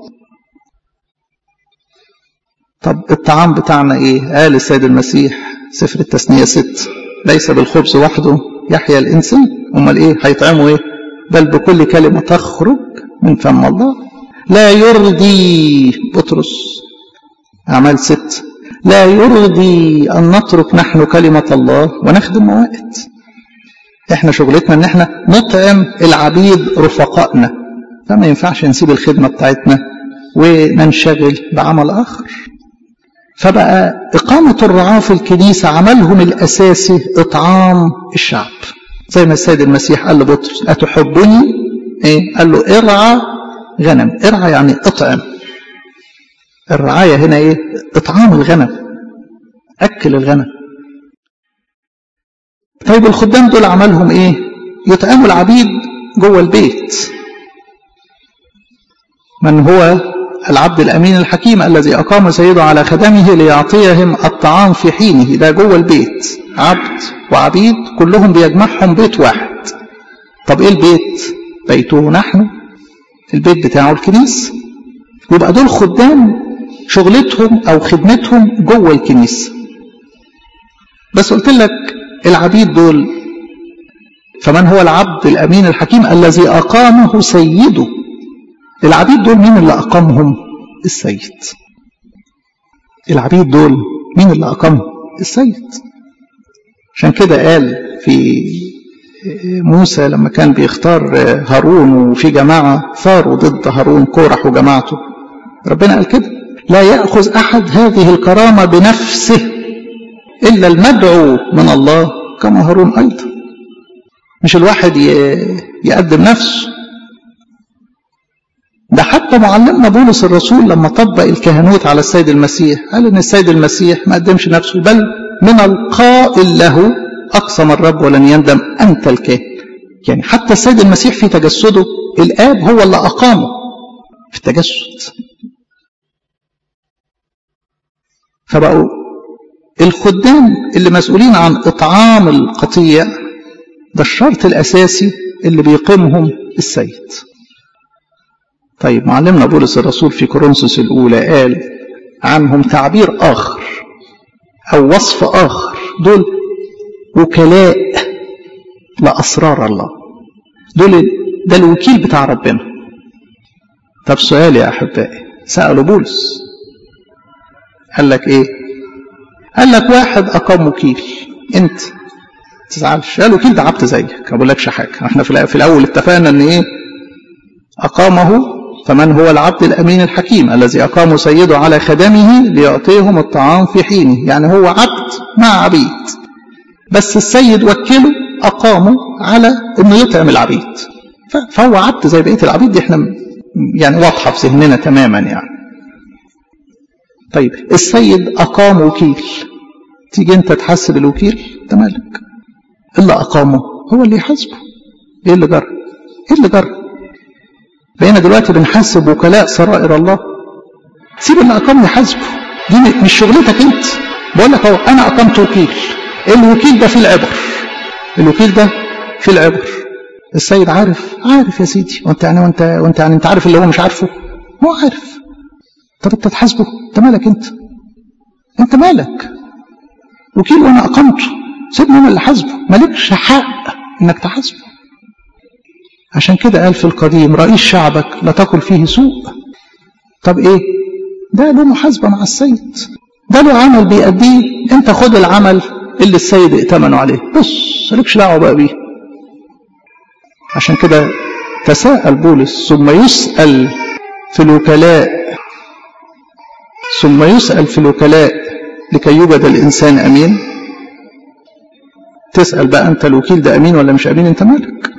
طب الطعام بتاعنا إيه قال السيد المسيح سفر التثنية ست ليس بالخبز وحده يحيا الإنسان أمال إيه هيطعموا إيه بل بكل كلمة تخرج من فم الله لا يرضي بطرس أعمال ست لا يرضي أن نترك نحن كلمة الله ونخدم موائد احنا شغلتنا ان احنا نطعم العبيد رفقائنا فما ينفعش نسيب الخدمة بتاعتنا وننشغل بعمل آخر فبقى إقامة الرعاة في الكنيسة عملهم الأساسي إطعام الشعب زي ما السيد المسيح قال لبطرس أتحبني إيه؟ قال له ارعى غنم ارعى يعني اطعم الرعاية هنا إيه إطعام الغنم أكل الغنم طيب الخدام دول عملهم إيه يطعموا العبيد جوه البيت من هو العبد الأمين الحكيم الذي أقام سيده على خدمه ليعطيهم الطعام في حينه ده جوه البيت عبد وعبيد كلهم بيجمعهم بيت واحد طب إيه البيت بيته نحن البيت بتاعه الكنيسة يبقى دول خدام شغلتهم أو خدمتهم جوه الكنيسة بس قلت لك العبيد دول فمن هو العبد الأمين الحكيم الذي أقامه سيده العبيد دول مين اللي أقامهم السيد العبيد دول مين اللي أقامهم السيد عشان كده قال في موسى لما كان بيختار هارون وفي جماعة ثاروا ضد هارون كورح وجماعته ربنا قال كده لا يأخذ أحد هذه الكرامة بنفسه إلا المدعو من الله كما هارون أيضا مش الواحد يقدم نفسه ده حتى معلمنا بولس الرسول لما طبق الكهنوت على السيد المسيح قال ان السيد المسيح ما قدمش نفسه بل من القائل له اقسم الرب ولن يندم انت الكاهن يعني حتى السيد المسيح في تجسده الاب هو اللي اقامه في التجسد فبقوا الخدام اللي مسؤولين عن اطعام القطيع ده الشرط الاساسي اللي بيقيمهم السيد طيب معلمنا بولس الرسول في كورنثوس الأولى قال عنهم تعبير آخر أو وصف آخر دول وكلاء لأسرار الله دول ده الوكيل بتاع ربنا طب سؤال يا أحبائي سألوا بولس قال لك إيه قال لك واحد أقام وكيل أنت تزعلش قال وكيل ده عبد زيك ما بقولكش حاجة احنا في الأول اتفقنا إن إيه أقامه فمن هو العبد الأمين الحكيم الذي أقام سيده على خدمه ليعطيهم الطعام في حينه يعني هو عبد مع عبيد بس السيد وكله أقامه على أنه يطعم العبيد فهو عبد زي بقية العبيد دي احنا يعني واضحة في ذهننا تماما يعني طيب السيد أقام وكيل تيجي أنت تحاسب الوكيل ده مالك اللي أقامه هو اللي يحاسبه إيه اللي جرى إيه اللي جرى بقينا دلوقتي بنحاسب وكلاء سرائر الله سيب اللي اقام يحاسبه دي مش شغلتك انت بقول لك اهو انا اقمت وكيل الوكيل ده فيه العبر الوكيل ده في العبر السيد عارف عارف يا سيدي وانت يعني وانت وانت يعني انت عارف اللي هو مش عارفه هو عارف طب انت تحاسبه انت مالك انت انت مالك وكيل وانا اقمته سيبني انا اللي حاسبه مالكش حق انك تحاسبه عشان كده قال في القديم رئيس شعبك لا تقل فيه سوء طب ايه ده له محاسبه مع السيد ده له عمل بيأديه انت خد العمل اللي السيد ائتمنه عليه بص مالكش دعوه بقى بيه عشان كده تساءل بولس ثم يسأل في الوكلاء ثم يسأل في الوكلاء لكي يوجد الإنسان أمين تسأل بقى أنت الوكيل ده أمين ولا مش أمين أنت مالك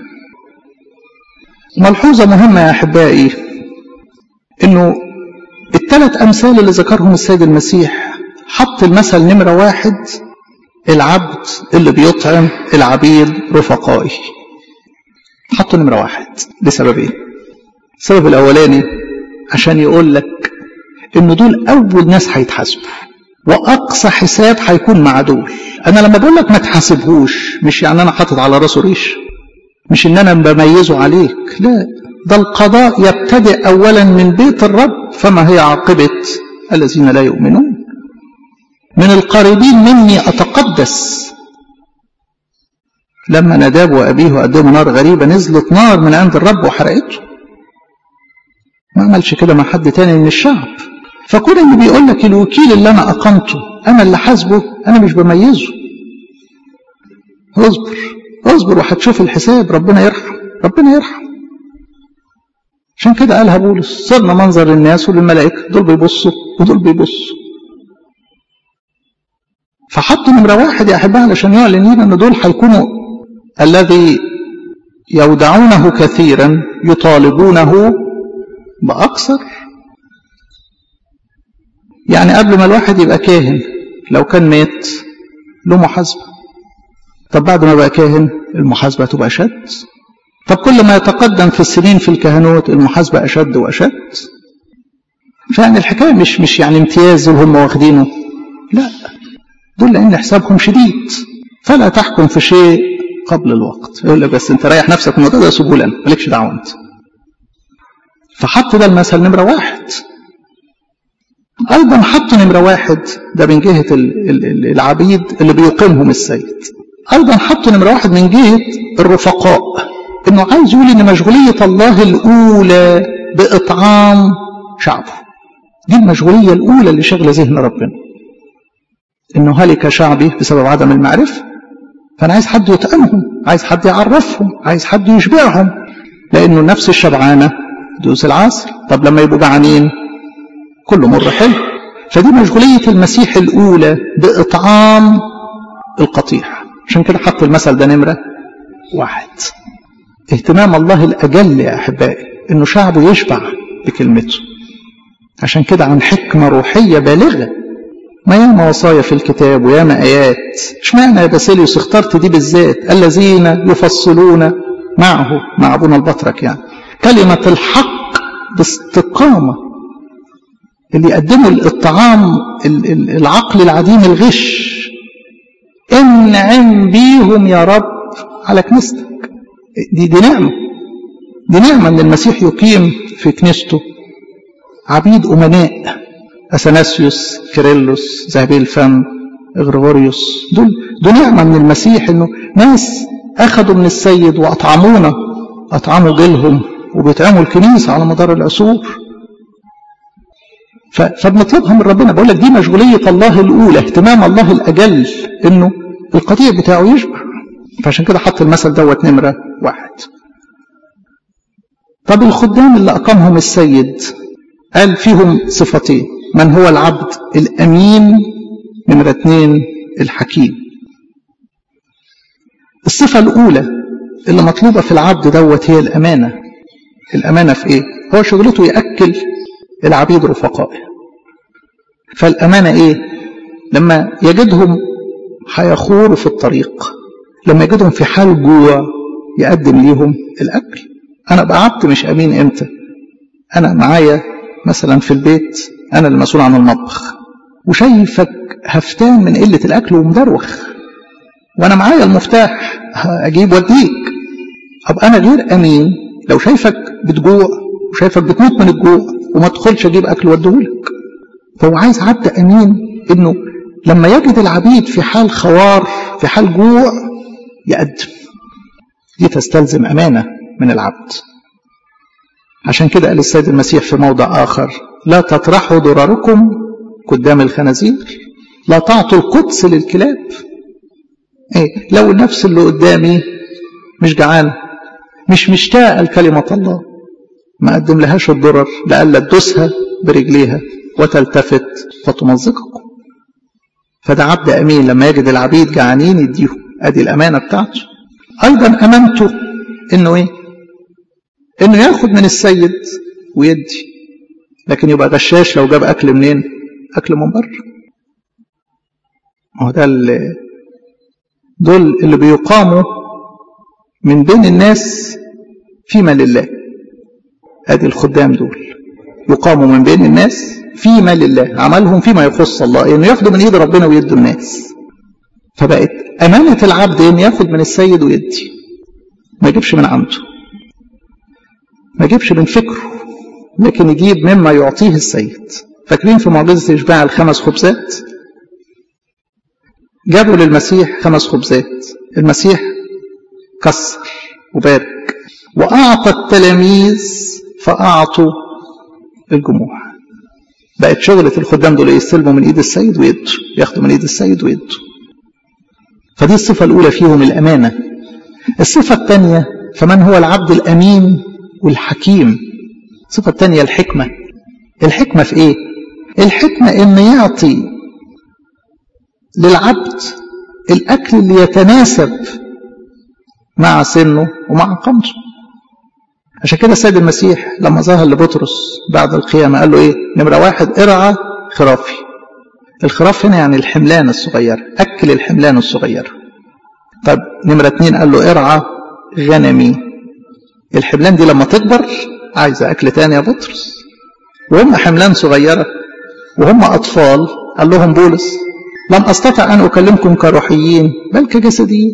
ملحوظة مهمة يا أحبائي إنه الثلاث أمثال اللي ذكرهم السيد المسيح حط المثل نمرة واحد العبد اللي بيطعم العبيد رفقائي حطوا نمرة واحد لسببين السبب الأولاني عشان يقول لك إن دول أول ناس هيتحاسبوا وأقصى حساب هيكون مع دول أنا لما بقول لك ما تحاسبهوش مش يعني أنا حاطط على راسه ريش مش إن أنا بميزه عليك لا ده القضاء يبتدئ أولا من بيت الرب فما هي عاقبة الذين لا يؤمنون من القريبين مني أتقدس لما نداب وأبيه قدموا نار غريبة نزلت نار من عند الرب وحرقته ما عملش كده مع حد تاني من الشعب فكون اللي بيقول لك الوكيل اللي أنا أقمته أنا اللي حاسبه أنا مش بميزه اصبر اصبر وهتشوف الحساب ربنا يرحم ربنا يرحم عشان كده قالها بولس صرنا منظر للناس وللملائكة دول بيبصوا ودول بيبصوا فحطوا نمرة واحد يا أحبائي علشان يعلن لنا أن دول هيكونوا الذي يودعونه كثيرا يطالبونه بأكثر يعني قبل ما الواحد يبقى كاهن لو كان مات له محاسبة طب بعد ما بقى كاهن المحاسبة تبقى أشد طب كل ما يتقدم في السنين في الكهنوت المحاسبة أشد وأشد فيعني الحكاية مش مش يعني امتياز اللي هم واخدينه لا دول لأن حسابهم شديد فلا تحكم في شيء قبل الوقت يقول لك بس انت ريح نفسك من الموضوع ده سهولا مالكش دعوه انت فحط ده المثل نمره واحد ايضا حط نمره واحد ده من جهه العبيد اللي بيقيمهم السيد ايضا حط نمره واحد من جهه الرفقاء انه عايز يقول ان مشغوليه الله الاولى باطعام شعبه دي المشغوليه الاولى اللي شغله ذهن ربنا انه هلك شعبي بسبب عدم المعرفه فانا عايز حد يطعمهم عايز حد يعرفهم عايز حد يشبعهم لانه نفس الشبعانه دوس العصر طب لما يبقوا جعانين كله مر حلو فدي مشغوليه المسيح الاولى باطعام القطيع عشان كده حط المثل ده نمره واحد اهتمام الله الاجل يا احبائي انه شعبه يشبع بكلمته عشان كده عن حكمه روحيه بالغه ما ياما وصايا في الكتاب وياما آيات اشمعنى يا باسيليوس اخترت دي بالذات الذين يفصلون معه مع ابونا البطرك يعني كلمة الحق باستقامة اللي يقدموا الطعام العقل العديم الغش انعم بيهم يا رب على كنيستك دي دي نعمة دي نعمة ان المسيح يقيم في كنيسته عبيد أمناء أثناسيوس كيرلس ذهبي الفم إغريغوريوس دول دول نعمة من المسيح إنه ناس أخذوا من السيد وأطعمونا أطعموا جيلهم وبيطعموا الكنيسة على مدار العصور فبنطلبها من ربنا بقول لك دي مشغولية الله الأولى اهتمام الله الأجل إنه القطيع بتاعه يشبع فعشان كده حط المثل دوت نمرة واحد طب الخدام اللي أقامهم السيد قال فيهم صفتين من هو العبد الأمين نمرة اثنين الحكيم الصفة الأولى اللي مطلوبة في العبد دوت هي الأمانة الأمانة في إيه؟ هو شغلته يأكل العبيد رفقائه فالأمانة إيه؟ لما يجدهم هيخوروا في الطريق لما يجدهم في حال جوع يقدم ليهم الأكل أنا بقى عبد مش أمين إمتى أنا معايا مثلا في البيت أنا المسؤول عن المطبخ وشايفك هفتان من قلة الأكل ومدروخ وانا معايا المفتاح اجيب واديك طب انا غير امين لو شايفك بتجوع وشايفك بتموت من الجوع وما تدخلش اجيب اكل واديهولك فهو عايز عبد امين انه لما يجد العبيد في حال خوار في حال جوع يقدم دي تستلزم امانه من العبد عشان كده قال السيد المسيح في موضع اخر لا تطرحوا ضرركم قدام الخنازير لا تعطوا القدس للكلاب ايه لو النفس اللي قدامي مش جعانه مش مشتاقه لكلمه الله ما قدم لهاش الضرر لألا تدوسها برجليها وتلتفت فتمزقكم فده عبد امين لما يجد العبيد جعانين يديهم ادي الامانه بتاعته ايضا امانته انه ايه انه ياخد من السيد ويدي لكن يبقى غشاش لو جاب اكل منين اكل من بره هو ده اللي دول اللي بيقاموا من بين الناس فيما لله ادي الخدام دول يقاموا من بين الناس فيما لله عملهم فيما يخص الله انه يعني ياخدوا من ايد ربنا ويدوا الناس فبقت امانه العبد انه ياخد من السيد ويدي ما يجيبش من عنده ما يجيبش من فكره لكن يجيب مما يعطيه السيد فاكرين في معجزه اشباع الخمس خبزات جابوا للمسيح خمس خبزات المسيح كسر وبارك واعطى التلاميذ فاعطوا الجموع بقت شغلة الخدام دول يستلموا من ايد السيد ويدوا ياخدوا من ايد السيد ويدوا فدي الصفة الأولى فيهم الأمانة الصفة الثانية فمن هو العبد الأمين والحكيم الصفة الثانية الحكمة الحكمة في ايه الحكمة ان يعطي للعبد الأكل اللي يتناسب مع سنه ومع قامته عشان كده السيد المسيح لما ظهر لبطرس بعد القيامة قال له ايه نمرة واحد ارعى خرافي الخراف هنا يعني الحملان الصغير أكل الحملان الصغير طب نمرة اتنين قال له ارعى غنمي الحملان دي لما تكبر عايزة أكل تاني يا بطرس وهم حملان صغيرة وهم أطفال قال لهم بولس لم أستطع أن أكلمكم كروحيين بل كجسديين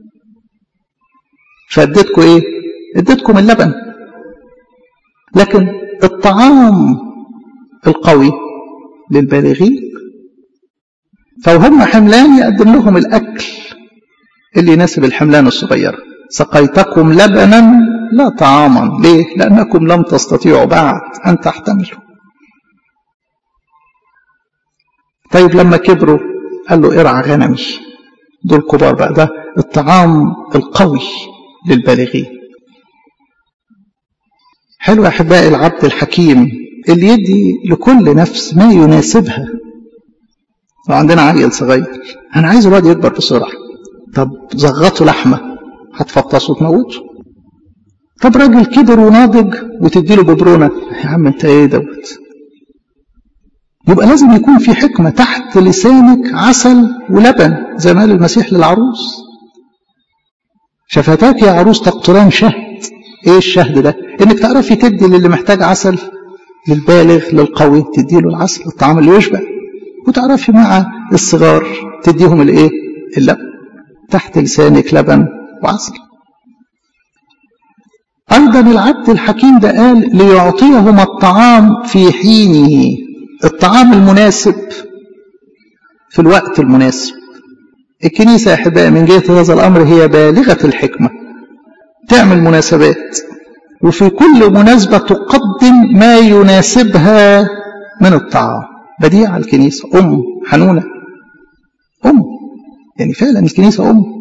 فاديتكم إيه؟ اديتكم اللبن لكن الطعام القوي للبالغين فوهم حملان يقدم لهم الأكل اللي يناسب الحملان الصغيرة سقيتكم لبنا لا طعاما ليه؟ لأنكم لم تستطيعوا بعد أن تحتملوا طيب لما كبروا قال له ارعى غنمي دول كبار بقى ده الطعام القوي للبالغين حلو احبائي العبد الحكيم اللي يدي لكل نفس ما يناسبها لو عندنا عيل صغير انا عايز الواد يكبر بسرعه طب زغطه لحمه هتفطسه وتموته طب راجل كبر وناضج وتديله ببرونه يا عم انت ايه دوت يبقى لازم يكون في حكمة تحت لسانك عسل ولبن زي ما قال المسيح للعروس شفتاك يا عروس تقطران شهد ايه الشهد ده انك تعرفي تدي للي محتاج عسل للبالغ للقوي تدي له العسل الطعام اللي يشبع وتعرفي مع الصغار تديهم الايه اللبن تحت لسانك لبن وعسل ايضا العبد الحكيم ده قال ليعطيهم الطعام في حينه الطعام المناسب في الوقت المناسب الكنيسة يا أحبائي من جهة هذا الأمر هي بالغة الحكمة تعمل مناسبات وفي كل مناسبة تقدم ما يناسبها من الطعام بديعة الكنيسة أم حنونة أم يعني فعلا الكنيسة أم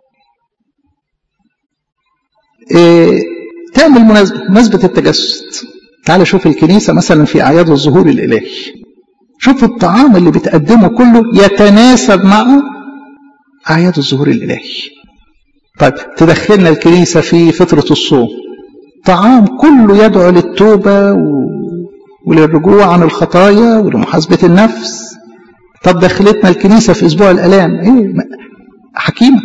إيه تعمل مناسبة مناسبة التجسد تعال شوف الكنيسة مثلا في أعياد الظهور الإلهي شوف الطعام اللي بتقدمه كله يتناسب مع أعياد الظهور الإلهي طيب تدخلنا الكنيسة في فترة الصوم طعام كله يدعو للتوبة و... وللرجوع عن الخطايا ولمحاسبة النفس طب دخلتنا الكنيسة في أسبوع الآلام إيه حكيمة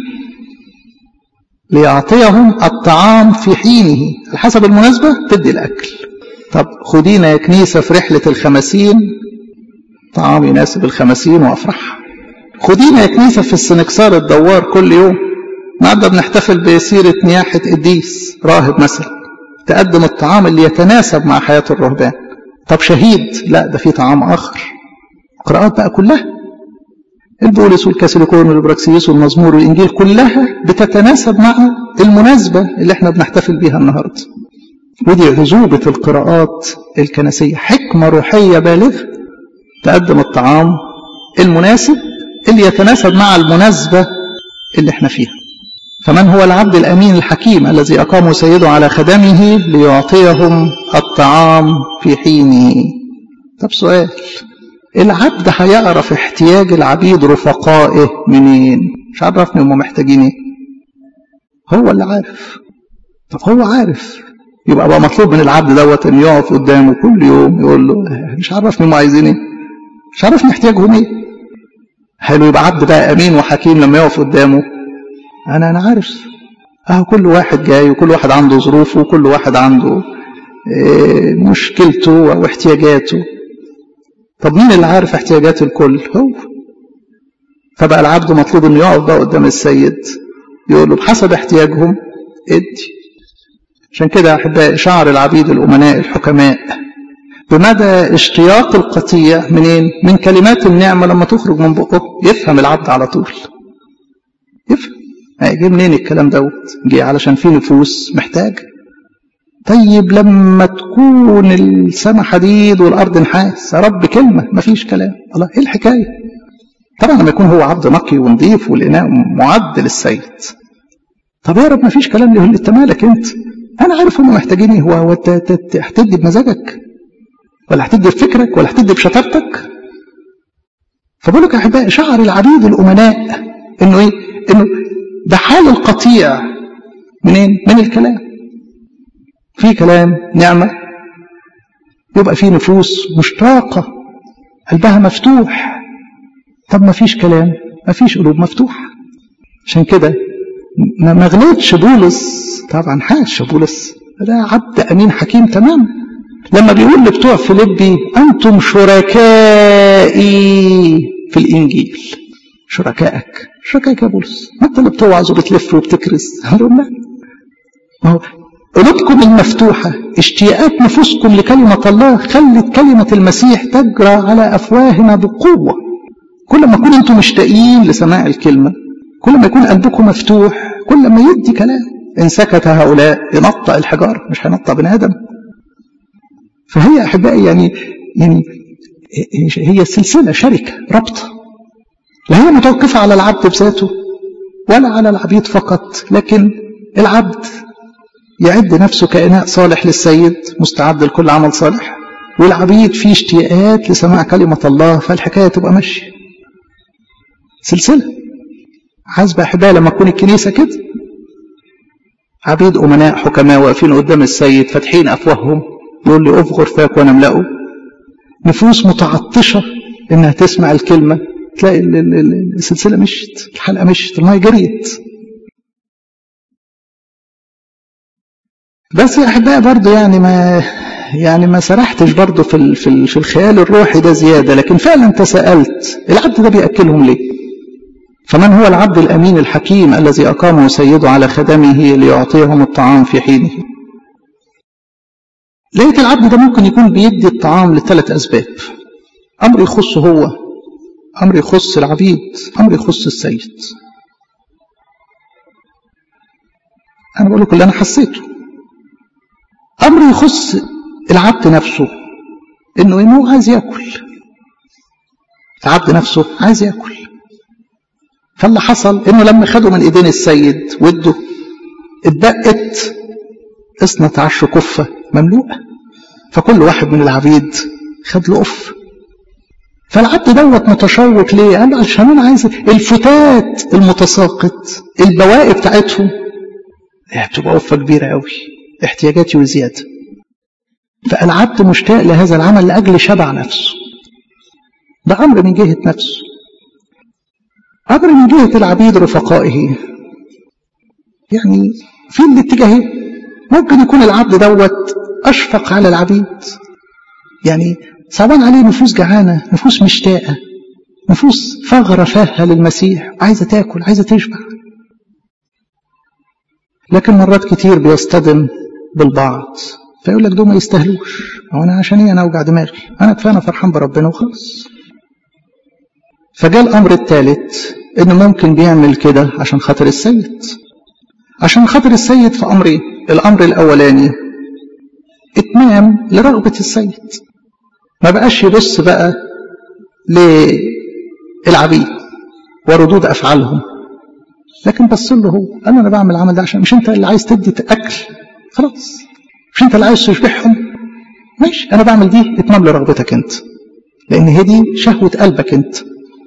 ليعطيهم الطعام في حينه حسب المناسبة تدي الأكل طب خدينا يا كنيسة في رحلة الخمسين طعام يناسب الخمسين وأفرح خدينا يا كنيسة في السنكسار الدوار كل يوم النهارده بنحتفل بسيرة نياحة قديس راهب مثلا تقدم الطعام اللي يتناسب مع حياة الرهبان طب شهيد لا ده في طعام آخر قراءات بقى كلها البولس والكاثوليكون والبراكسيس والمزمور والإنجيل كلها بتتناسب مع المناسبة اللي احنا بنحتفل بيها النهاردة ودي عزوبة القراءات الكنسية حكمة روحية بالغة تقدم الطعام المناسب اللي يتناسب مع المناسبة اللي احنا فيها فمن هو العبد الأمين الحكيم الذي أقامه سيده على خدمه ليعطيهم الطعام في حينه طب سؤال العبد هيعرف احتياج العبيد رفقائه منين مش عرفني هم محتاجين ايه هو اللي عارف طب هو عارف يبقى بقى مطلوب من العبد دوت ان يقف قدامه كل يوم يقول له مش عرفني هم عايزين ايه مش عرفني احتياجهم ايه حلو يبقى عبد بقى امين وحكيم لما يقف قدامه انا انا عارف اهو كل واحد جاي وكل واحد عنده ظروفه وكل واحد عنده إيه مشكلته او احتياجاته طب مين اللي عارف احتياجات الكل هو فبقى العبد مطلوب انه يقف بقى قدام السيد يقول له بحسب احتياجهم ادي عشان كده يا احبائي شعر العبيد الامناء الحكماء بمدى اشتياق القطيع منين من كلمات النعمه لما تخرج من بقه يفهم العبد على طول يفهم جه منين الكلام دوت جه علشان في نفوس محتاجه طيب لما تكون السماء حديد والارض نحاس يا رب كلمه مفيش كلام الله ايه الحكايه طبعا لما يكون هو عبد نقي ونظيف والاناء معد للسيد طب يا رب مفيش كلام ليه انت مالك انت انا عارف هم محتاجين ايه هو هتدي بمزاجك ولا هتدي بفكرك ولا هتدي بشطارتك فبقول لك يا احبائي شعر العبيد الامناء انه ايه انه ده حال القطيع منين من الكلام في كلام نعمة يبقى في نفوس مشتاقة قلبها مفتوح طب ما فيش كلام ما فيش قلوب مفتوحة عشان كده ما غلطش بولس طبعا حاش بولس ده عبد أمين حكيم تمام لما بيقول لبتوع فيليبي أنتم شركائي في الإنجيل شركائك شركائك يا بولس ما أنت اللي بتوعظ وبتلف وبتكرز قالوا لا ما هو قلوبكم المفتوحة اشتياقات نفوسكم لكلمة الله خلت كلمة المسيح تجرى على أفواهنا بقوة كل ما تكونوا أنتم مشتاقين لسماع الكلمة كل ما يكون قلبكم مفتوح كل ما يدي كلام إن سكت هؤلاء ينطق الحجار مش هينطق بني آدم فهي أحبائي يعني يعني هي سلسلة شركة ربط لا هي متوقفة على العبد بذاته ولا على العبيد فقط لكن العبد يعد نفسه كإناء صالح للسيد مستعد لكل عمل صالح والعبيد فيه اشتياقات لسماع كلمة الله فالحكاية تبقى ماشية سلسلة حسب أحبائي لما تكون الكنيسة كده عبيد أمناء حكماء واقفين قدام السيد فاتحين أفواههم يقول لي أفغر فاك وأنا أملأه نفوس متعطشة إنها تسمع الكلمة تلاقي السلسلة مشت الحلقة مشت المية جريت بس يا احبائي برضه يعني ما يعني ما سرحتش برضه في ال في, ال في الخيال الروحي ده زياده لكن فعلا تساءلت العبد ده بياكلهم ليه؟ فمن هو العبد الامين الحكيم الذي اقامه سيده على خدمه ليعطيهم الطعام في حينه؟ لقيت العبد ده ممكن يكون بيدي الطعام لثلاث اسباب امر يخصه هو امر يخص العبيد امر يخص السيد انا بقول لكم اللي انا حسيته امر يخص العبد نفسه انه انه عايز ياكل العبد نفسه عايز ياكل فاللي حصل انه لما خدوا من ايدين السيد وده اتبقت اثنى عشر كفة مملوءة فكل واحد من العبيد خد له قف فالعبد دوت متشوق ليه؟ قال له عشان انا عايز الفتات المتساقط البواقي بتاعتهم هي بتبقى قفة كبيرة قوي احتياجاتي وزيادة فالعبد مشتاق لهذا العمل لأجل شبع نفسه ده أمر من جهة نفسه أمر من جهة العبيد رفقائه يعني في الاتجاهين ممكن يكون العبد دوت أشفق على العبيد يعني صعبان عليه نفوس جعانة نفوس مشتاقة نفوس فغرة فاهة للمسيح عايزة تاكل عايزة تشبع لكن مرات كتير بيصطدم بالبعض فيقول لك دول ما يستاهلوش هو انا عشان ايه انا اوجع دماغي انا كفايه انا فرحان بربنا وخلاص فجاء الامر الثالث انه ممكن بيعمل كده عشان خاطر السيد عشان خاطر السيد في امرين الامر الاولاني اتمام لرغبه السيد ما بقاش يبص بقى للعبيد وردود افعالهم لكن بص له هو قال انا بعمل العمل ده عشان مش انت اللي عايز تدي اكل خلاص مش انت اللي عايز تشبعهم ماشي انا بعمل دي اتمام لرغبتك انت لان هي دي شهوه قلبك انت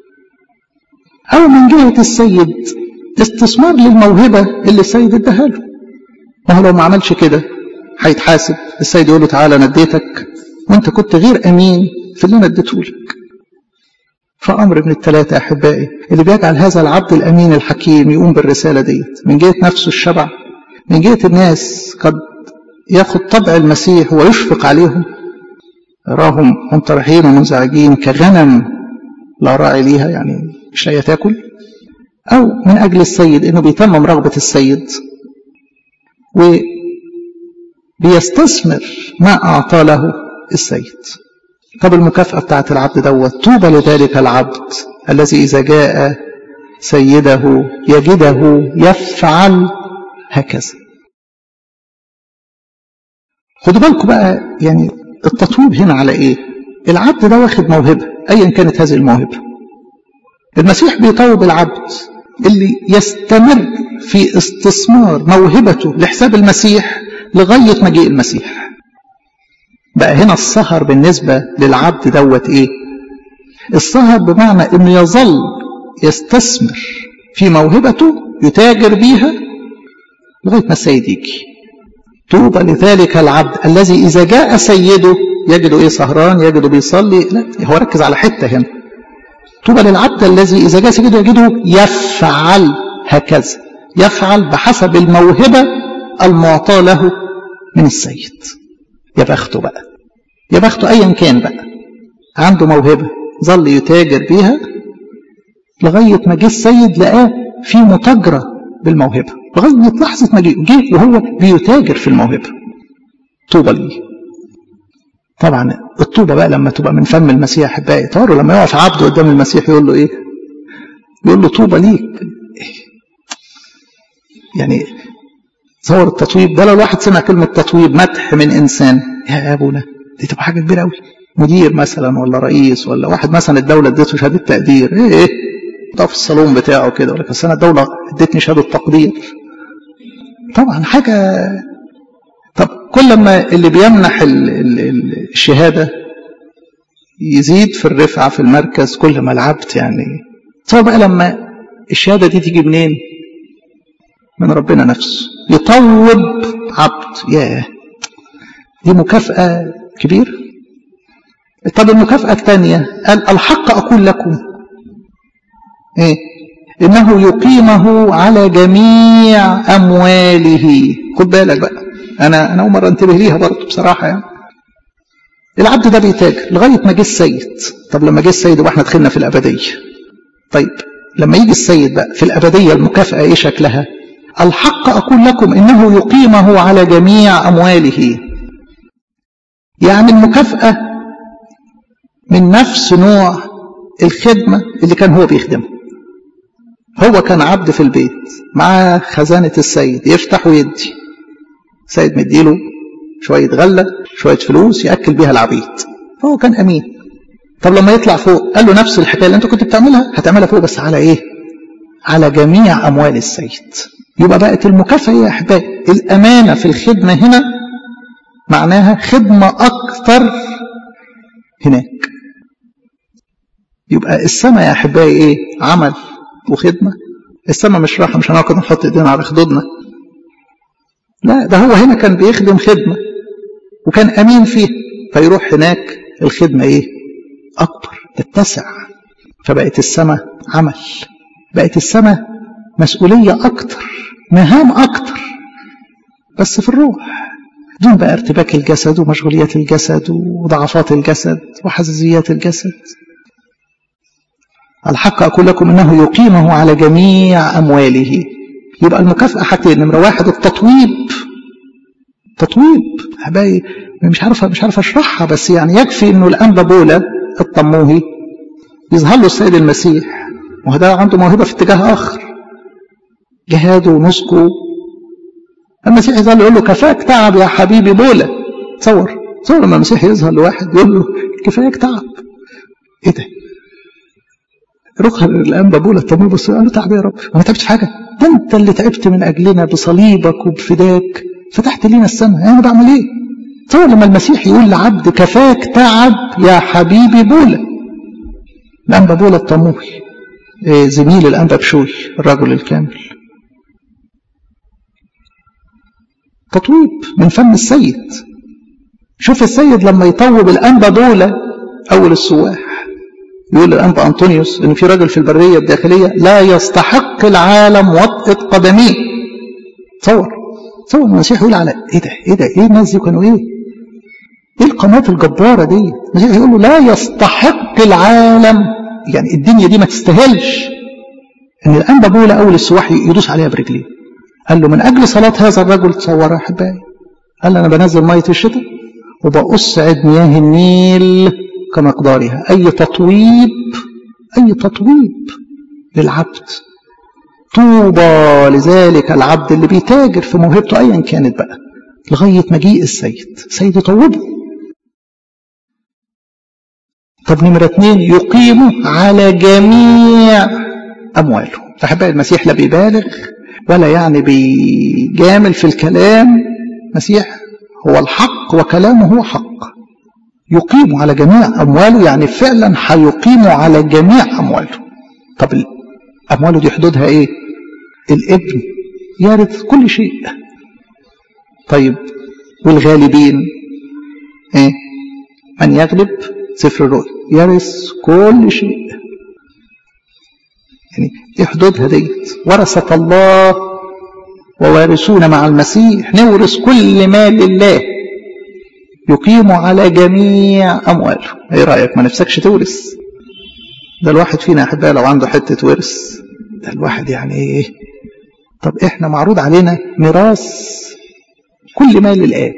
او من جهه السيد استثمار للموهبه اللي السيد اداها له ما هو لو ما عملش كده هيتحاسب السيد يقول له تعالى انا اديتك وانت كنت غير امين في اللي انا اديته لك فأمر من الثلاثة أحبائي اللي بيجعل هذا العبد الأمين الحكيم يقوم بالرسالة ديت من جهة نفسه الشبع من جهة الناس قد ياخد طبع المسيح ويشفق عليهم يراهم منطرحين ومنزعجين كغنم لا راعي ليها يعني مش لاقيه تاكل أو من أجل السيد إنه بيتمم رغبة السيد وبيستثمر ما أعطى له السيد طب المكافأة بتاعت العبد دوت طوبى لذلك العبد الذي إذا جاء سيده يجده يفعل هكذا خدوا بالكم بقى يعني التطويب هنا على ايه العبد ده واخد موهبة ايا كانت هذه الموهبة المسيح بيطوب العبد اللي يستمر في استثمار موهبته لحساب المسيح لغاية مجيء المسيح بقى هنا السهر بالنسبة للعبد دوت ايه السهر بمعنى انه يظل يستثمر في موهبته يتاجر بيها لغاية ما السيد يجي طوبى لذلك العبد الذي إذا جاء سيده يجده إيه سهران يجده بيصلي لا هو ركز على حتة هنا طوبى للعبد الذي إذا جاء سيده يجده يفعل هكذا يفعل بحسب الموهبة المعطاة له من السيد يا بخته بقى يا بخته أيا كان بقى عنده موهبة ظل يتاجر بيها لغاية ما جه السيد لقاه في متاجرة بالموهبة لغاية لحظة ما جه وهو بيتاجر في الموهبة طوبى ليه طبعا الطوبة بقى لما تبقى من فم المسيح احبائي تاروا لما يقف عبد قدام المسيح يقول له ايه يقول له طوبى ليك يعني تصور التطويب ده لو الواحد سمع كلمة تطويب مدح من إنسان يا أبونا دي تبقى حاجة كبيرة أوي مدير مثلا ولا رئيس ولا واحد مثلا الدولة اديته شهادة تقدير ايه ايه ده في الصالون بتاعه كده ولا بس انا الدولة ادتني شهادة تقدير طبعا حاجة طب كل ما اللي بيمنح ال ال ال الشهادة يزيد في الرفعة في المركز كل ما العبد يعني تصور بقى لما الشهادة دي تيجي منين من ربنا نفسه يطوب عبد ياه دي مكافأة كبيرة طب المكافأة الثانية قال الحق أقول لكم إيه؟ إنه يقيمه على جميع أمواله خد بالك بقى أنا أنا أول مرة انتبه ليها برضه بصراحة يعني العبد ده بيتاجر لغاية ما جه السيد طب لما جه السيد يبقى احنا دخلنا في الأبدية طيب لما يجي السيد بقى في الأبدية المكافأة إيه شكلها الحق أقول لكم إنه يقيمه على جميع أمواله يعني المكافأة من نفس نوع الخدمة اللي كان هو بيخدمها هو كان عبد في البيت مع خزانة السيد يفتح ويدي السيد مديله شوية غلة شوية فلوس يأكل بيها العبيد فهو كان أمين طب لما يطلع فوق قال له نفس الحكاية اللي انت كنت بتعملها هتعملها فوق بس على ايه على جميع أموال السيد يبقى بقت المكافأة يا أحبائي الأمانة في الخدمة هنا معناها خدمة أكثر هناك يبقى السماء يا أحبائي إيه عمل وخدمة السماء مش راحة مش هنقعد نحط إيدينا على خدودنا لا ده هو هنا كان بيخدم خدمة وكان أمين فيه فيروح هناك الخدمة إيه أكبر تتسع فبقت السماء عمل بقت السماء مسؤولية أكتر مهام أكتر بس في الروح دون بقى ارتباك الجسد ومشغوليات الجسد وضعفات الجسد وحزازيات الجسد الحق أقول لكم أنه يقيمه على جميع أمواله يبقى المكافأة حاجتين نمرة واحد التطويب تطويب أحبائي مش عارف مش عارف أشرحها بس يعني يكفي إنه الأنبا بولا الطموهي يظهر له السيد المسيح وهذا عنده موهبة في اتجاه آخر جهاده ونسكه المسيح يظهر يقول له كفاك تعب يا حبيبي بولا تصور تصور لما المسيح يظهر لواحد يقول له كفاياك تعب ايه ده روح الانبا بولا الطبيب بص قال له تعب يا رب ما تعبتش في حاجه ده انت اللي تعبت من اجلنا بصليبك وبفداك فتحت لينا السماء انا بعمل ايه تصور لما المسيح يقول لعبد كفاك تعب يا حبيبي بولا الانبا بولا الطموحي زميل الانبا بشوي الرجل الكامل تطويب من فم السيد شوف السيد لما يطوب الانبا بولا اول السواح يقول الانبا انطونيوس ان في راجل في البريه الداخليه لا يستحق العالم وطئه قدميه تصور تصور المسيح يقول على ايه ده ايه ده ايه الناس دي كانوا ايه ايه القناه الجباره دي المسيح يقول له لا يستحق العالم يعني الدنيا دي ما تستاهلش ان الانبا بولا اول السواح يدوس عليها برجليه قال له من اجل صلاه هذا الرجل تصور يا احبائي قال له انا بنزل ميه الشتاء وبقص عد مياه النيل كمقدارها أي تطويب أي تطويب للعبد طوبى لذلك العبد اللي بيتاجر في موهبته أيا كانت بقى لغاية مجيء السيد السيد يطوبه طب نمرة اتنين يقيمه على جميع أمواله أحبائي المسيح لا بيبالغ ولا يعني بيجامل في الكلام مسيح هو الحق وكلامه هو حق يقيم على جميع أمواله يعني فعلا هيقيم على جميع أمواله طب أمواله دي حدودها إيه الابن يرث كل شيء طيب والغالبين إيه من يغلب سفر الرؤيا يرث كل شيء يعني ايه حدودها ديت ورثة الله ووارثون مع المسيح نورث كل مال لله يقيم على جميع أمواله ايه رأيك ما نفسكش تورث ده الواحد فينا أحبائي لو عنده حتة ورث ده الواحد يعني ايه طب احنا معروض علينا ميراث كل مال الآب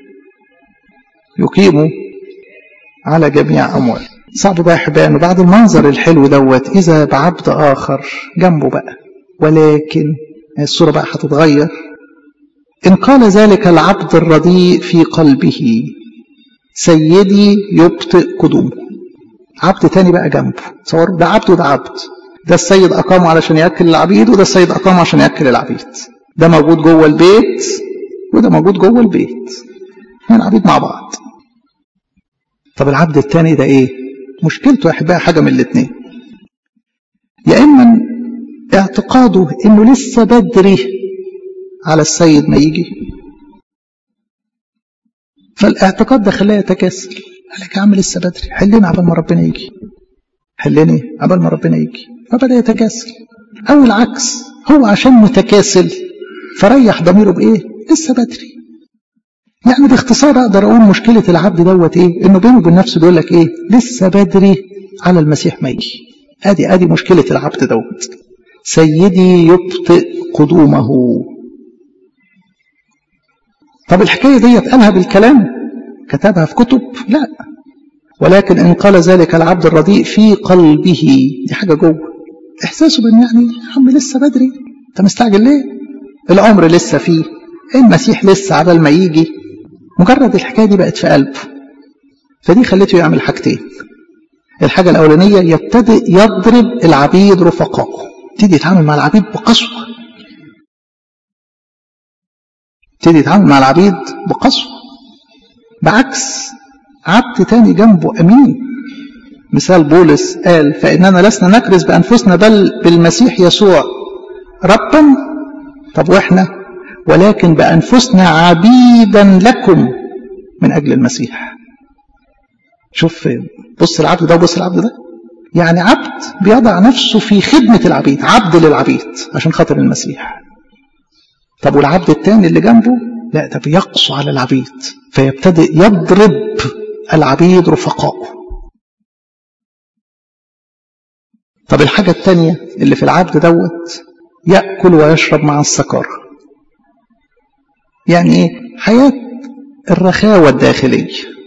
يقيم على جميع أمواله صعب بقى أحبائي بعد المنظر الحلو دوت إذا بعبد آخر جنبه بقى ولكن الصورة بقى هتتغير إن قال ذلك العبد الرديء في قلبه سيدي يبطئ قدومه عبد تاني بقى جنبه تصور ده عبد وده عبد ده السيد أقامه علشان يأكل العبيد وده السيد أقامه عشان يأكل العبيد ده موجود جوه البيت وده موجود جوه البيت اثنين عبيد مع بعض طب العبد التاني ده ايه مشكلته يا احبائي حاجه من الاثنين يا اما اعتقاده انه لسه بدري على السيد ما يجي فالاعتقاد ده خلاه يتكاسل قال لك يا عم لسه بدري حلنا عبال ما ربنا يجي حلني عبال ما ربنا يجي فبدا يتكاسل او العكس هو عشان متكاسل فريح ضميره بايه لسه بدري يعني باختصار اقدر اقول مشكله العبد دوت ايه انه بينه وبين نفسه بيقول لك ايه لسه بدري على المسيح ما يجي ادي ادي مشكله العبد دوت سيدي يبطئ قدومه طب الحكايه ديت قالها بالكلام كتبها في كتب لا ولكن ان قال ذلك العبد الرديء في قلبه دي حاجه جوه احساسه بان يعني يا عم لسه بدري انت مستعجل ليه العمر لسه فيه المسيح لسه عبال ما يجي مجرد الحكايه دي بقت في قلبه فدي خلته يعمل حاجتين الحاجه الاولانيه يبتدئ يضرب العبيد رفقائه يبتدي يتعامل مع العبيد بقسوه يبتدي يتعامل مع العبيد بقسوه بعكس عبد تاني جنبه امين مثال بولس قال فاننا لسنا نكرز بانفسنا بل بالمسيح يسوع ربا طب واحنا ولكن بانفسنا عبيدا لكم من اجل المسيح شوف بص العبد ده وبص العبد ده يعني عبد بيضع نفسه في خدمة العبيد عبد للعبيد عشان خاطر المسيح طب والعبد التاني اللي جنبه لا ده بيقسو على العبيد فيبتدئ يضرب العبيد رفقائه طب الحاجة التانية اللي في العبد دوت يأكل ويشرب مع السكارة يعني ايه حياة الرخاوة الداخلية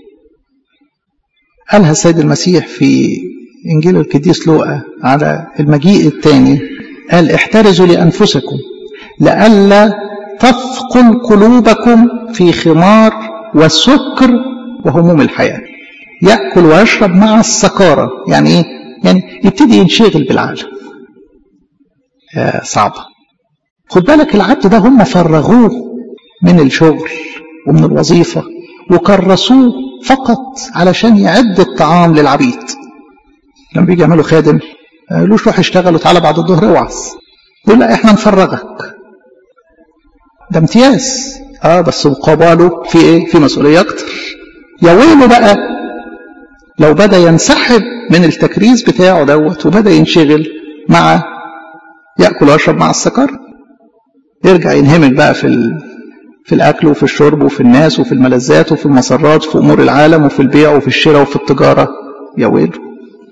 قالها السيد المسيح في إنجيل القديس لوقا على المجيء الثاني قال احترزوا لأنفسكم لئلا تثقل قلوبكم في خمار وسكر وهموم الحياة يأكل ويشرب مع السكارة يعني إيه؟ يعني يبتدي ينشغل بالعالم آه صعبة خد بالك العبد ده هم فرغوه من الشغل ومن الوظيفة وكرسوه فقط علشان يعد الطعام للعبيد لما بيجي يعملوا خادم قالوش روح اشتغل وتعالى بعد الظهر اوعظ يقول لا احنا نفرغك ده امتياز اه بس مقابله في ايه في مسؤوليه اكتر يا ويله بقى لو بدا ينسحب من التكريس بتاعه دوت وبدا ينشغل مع ياكل ويشرب مع السكر يرجع ينهمك بقى في ال... في الاكل وفي الشرب وفي الناس وفي الملذات وفي المسرات وفي امور العالم وفي البيع وفي الشراء وفي التجاره يا ويله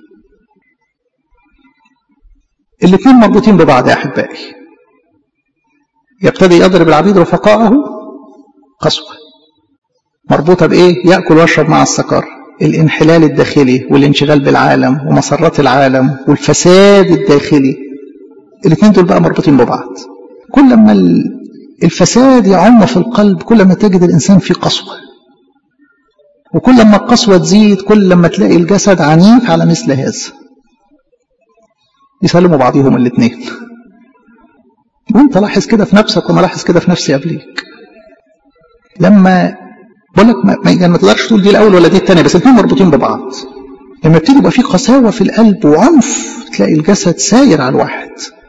الاثنين مربوطين ببعض يا احبائي يبتدي يضرب العبيد رفقائه قسوه مربوطه بايه ياكل ويشرب مع السكر الانحلال الداخلي والانشغال بالعالم ومسرات العالم والفساد الداخلي الاثنين دول بقى مربوطين ببعض كل ما الفساد يعم في القلب كل ما تجد الانسان في قسوه وكل ما القسوه تزيد كل ما تلاقي الجسد عنيف على مثل هذا يسلموا بعضهم الاثنين وانت لاحظ كده في نفسك وانا لاحظ كده في نفسي قبليك لما بقول لك ما, يعني ما تقدرش تقول دي الاول ولا دي الثانيه بس الاثنين مربوطين ببعض لما يبتدي يبقى في قساوه في القلب وعنف تلاقي الجسد ساير على الواحد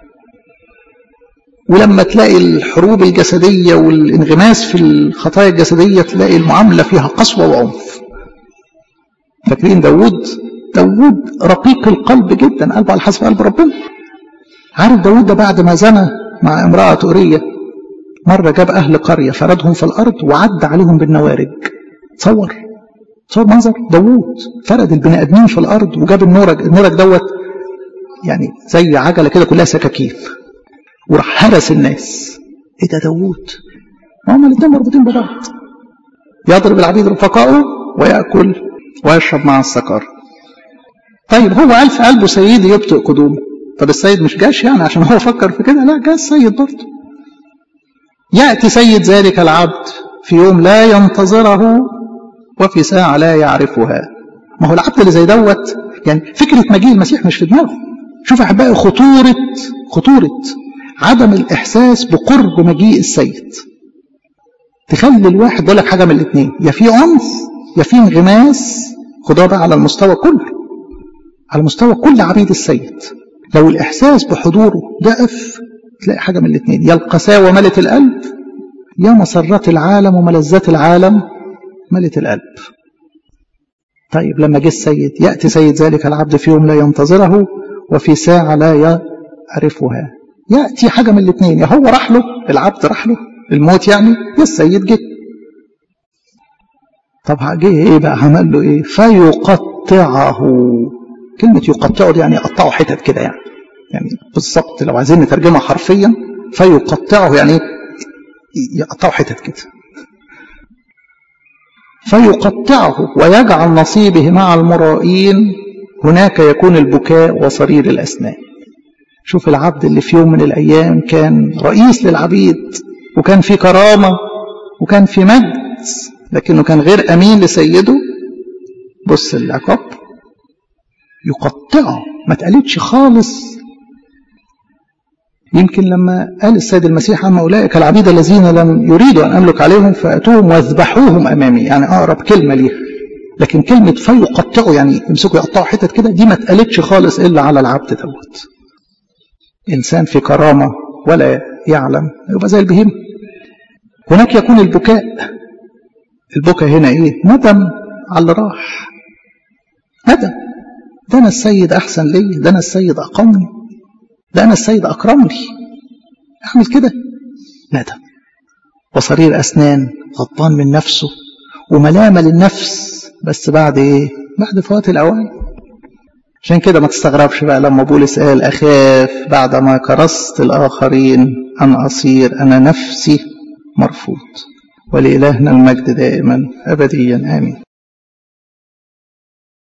ولما تلاقي الحروب الجسديه والانغماس في الخطايا الجسديه تلاقي المعامله فيها قسوه وعنف فاكرين داوود داوود رقيق القلب جدا قلبه على حسب قلب ربنا عارف داوود ده بعد ما زنى مع امرأة أورية مرة جاب أهل قرية فردهم في الأرض وعد عليهم بالنوارج تصور تصور منظر داوود فرد البني آدمين في الأرض وجاب النورج النورج دوت يعني زي عجلة كده كلها سكاكين وراح هرس الناس ايه ده داوود ما هما الاثنين مربوطين ببعض يضرب العبيد رفقائه ويأكل ويشرب مع السكر طيب هو قال في قلبه سيدي يبطئ قدومه طب السيد مش جاش يعني عشان هو فكر في كده لا جاء السيد برضه يأتي سيد ذلك العبد في يوم لا ينتظره وفي ساعة لا يعرفها ما هو العبد اللي زي دوت يعني فكرة مجيء المسيح مش في دماغه شوف يا أحبائي خطورة خطورة عدم الإحساس بقرب مجيء السيد تخلي الواحد يقول لك حاجة من الاثنين يا في عنف يا في انغماس خدوها بقى على المستوى كله على مستوى كل عبيد السيد لو الإحساس بحضوره ضعف تلاقي حاجة من الاثنين يا القساوة ملت القلب يا مسرات العالم وملذات العالم ملت القلب طيب لما جه السيد يأتي سيد ذلك العبد في يوم لا ينتظره وفي ساعة لا يعرفها يأتي حاجة من الاثنين يا هو راح له العبد راح له الموت يعني يا السيد جه طب جه ايه بقى عمل له ايه فيقطعه كلمة يقطعه دي يعني يقطعه حتت كده يعني يعني بالظبط لو عايزين نترجمها حرفيا فيقطعه يعني يقطعه حتت كده فيقطعه ويجعل نصيبه مع المرائين هناك يكون البكاء وصرير الأسنان شوف العبد اللي في يوم من الأيام كان رئيس للعبيد وكان في كرامة وكان في مجد لكنه كان غير أمين لسيده بص العقاب يقطعه ما تقالتش خالص يمكن لما قال السيد المسيح عما أولئك العبيد الذين لم يريدوا أن أملك عليهم فأتوهم واذبحوهم أمامي يعني أقرب كلمة ليها لكن كلمة فيقطعوا يعني يمسكوا يقطعوا حتت كده دي ما اتقالتش خالص إلا على العبد دوت إنسان في كرامة ولا يعلم يبقى زي البهيم هناك يكون البكاء البكاء هنا إيه ندم على اللي راح ندم ده أنا السيد أحسن لي ده أنا السيد أقامني ده أنا السيد أكرمني أعمل كده ندم وصرير أسنان غضبان من نفسه وملامة للنفس بس بعد إيه بعد فوات الأوان عشان كده ما تستغربش بقى لما بولس قال أخاف بعدما كرست الآخرين أن أصير أنا نفسي مرفوض ولإلهنا المجد دائما أبديا آمين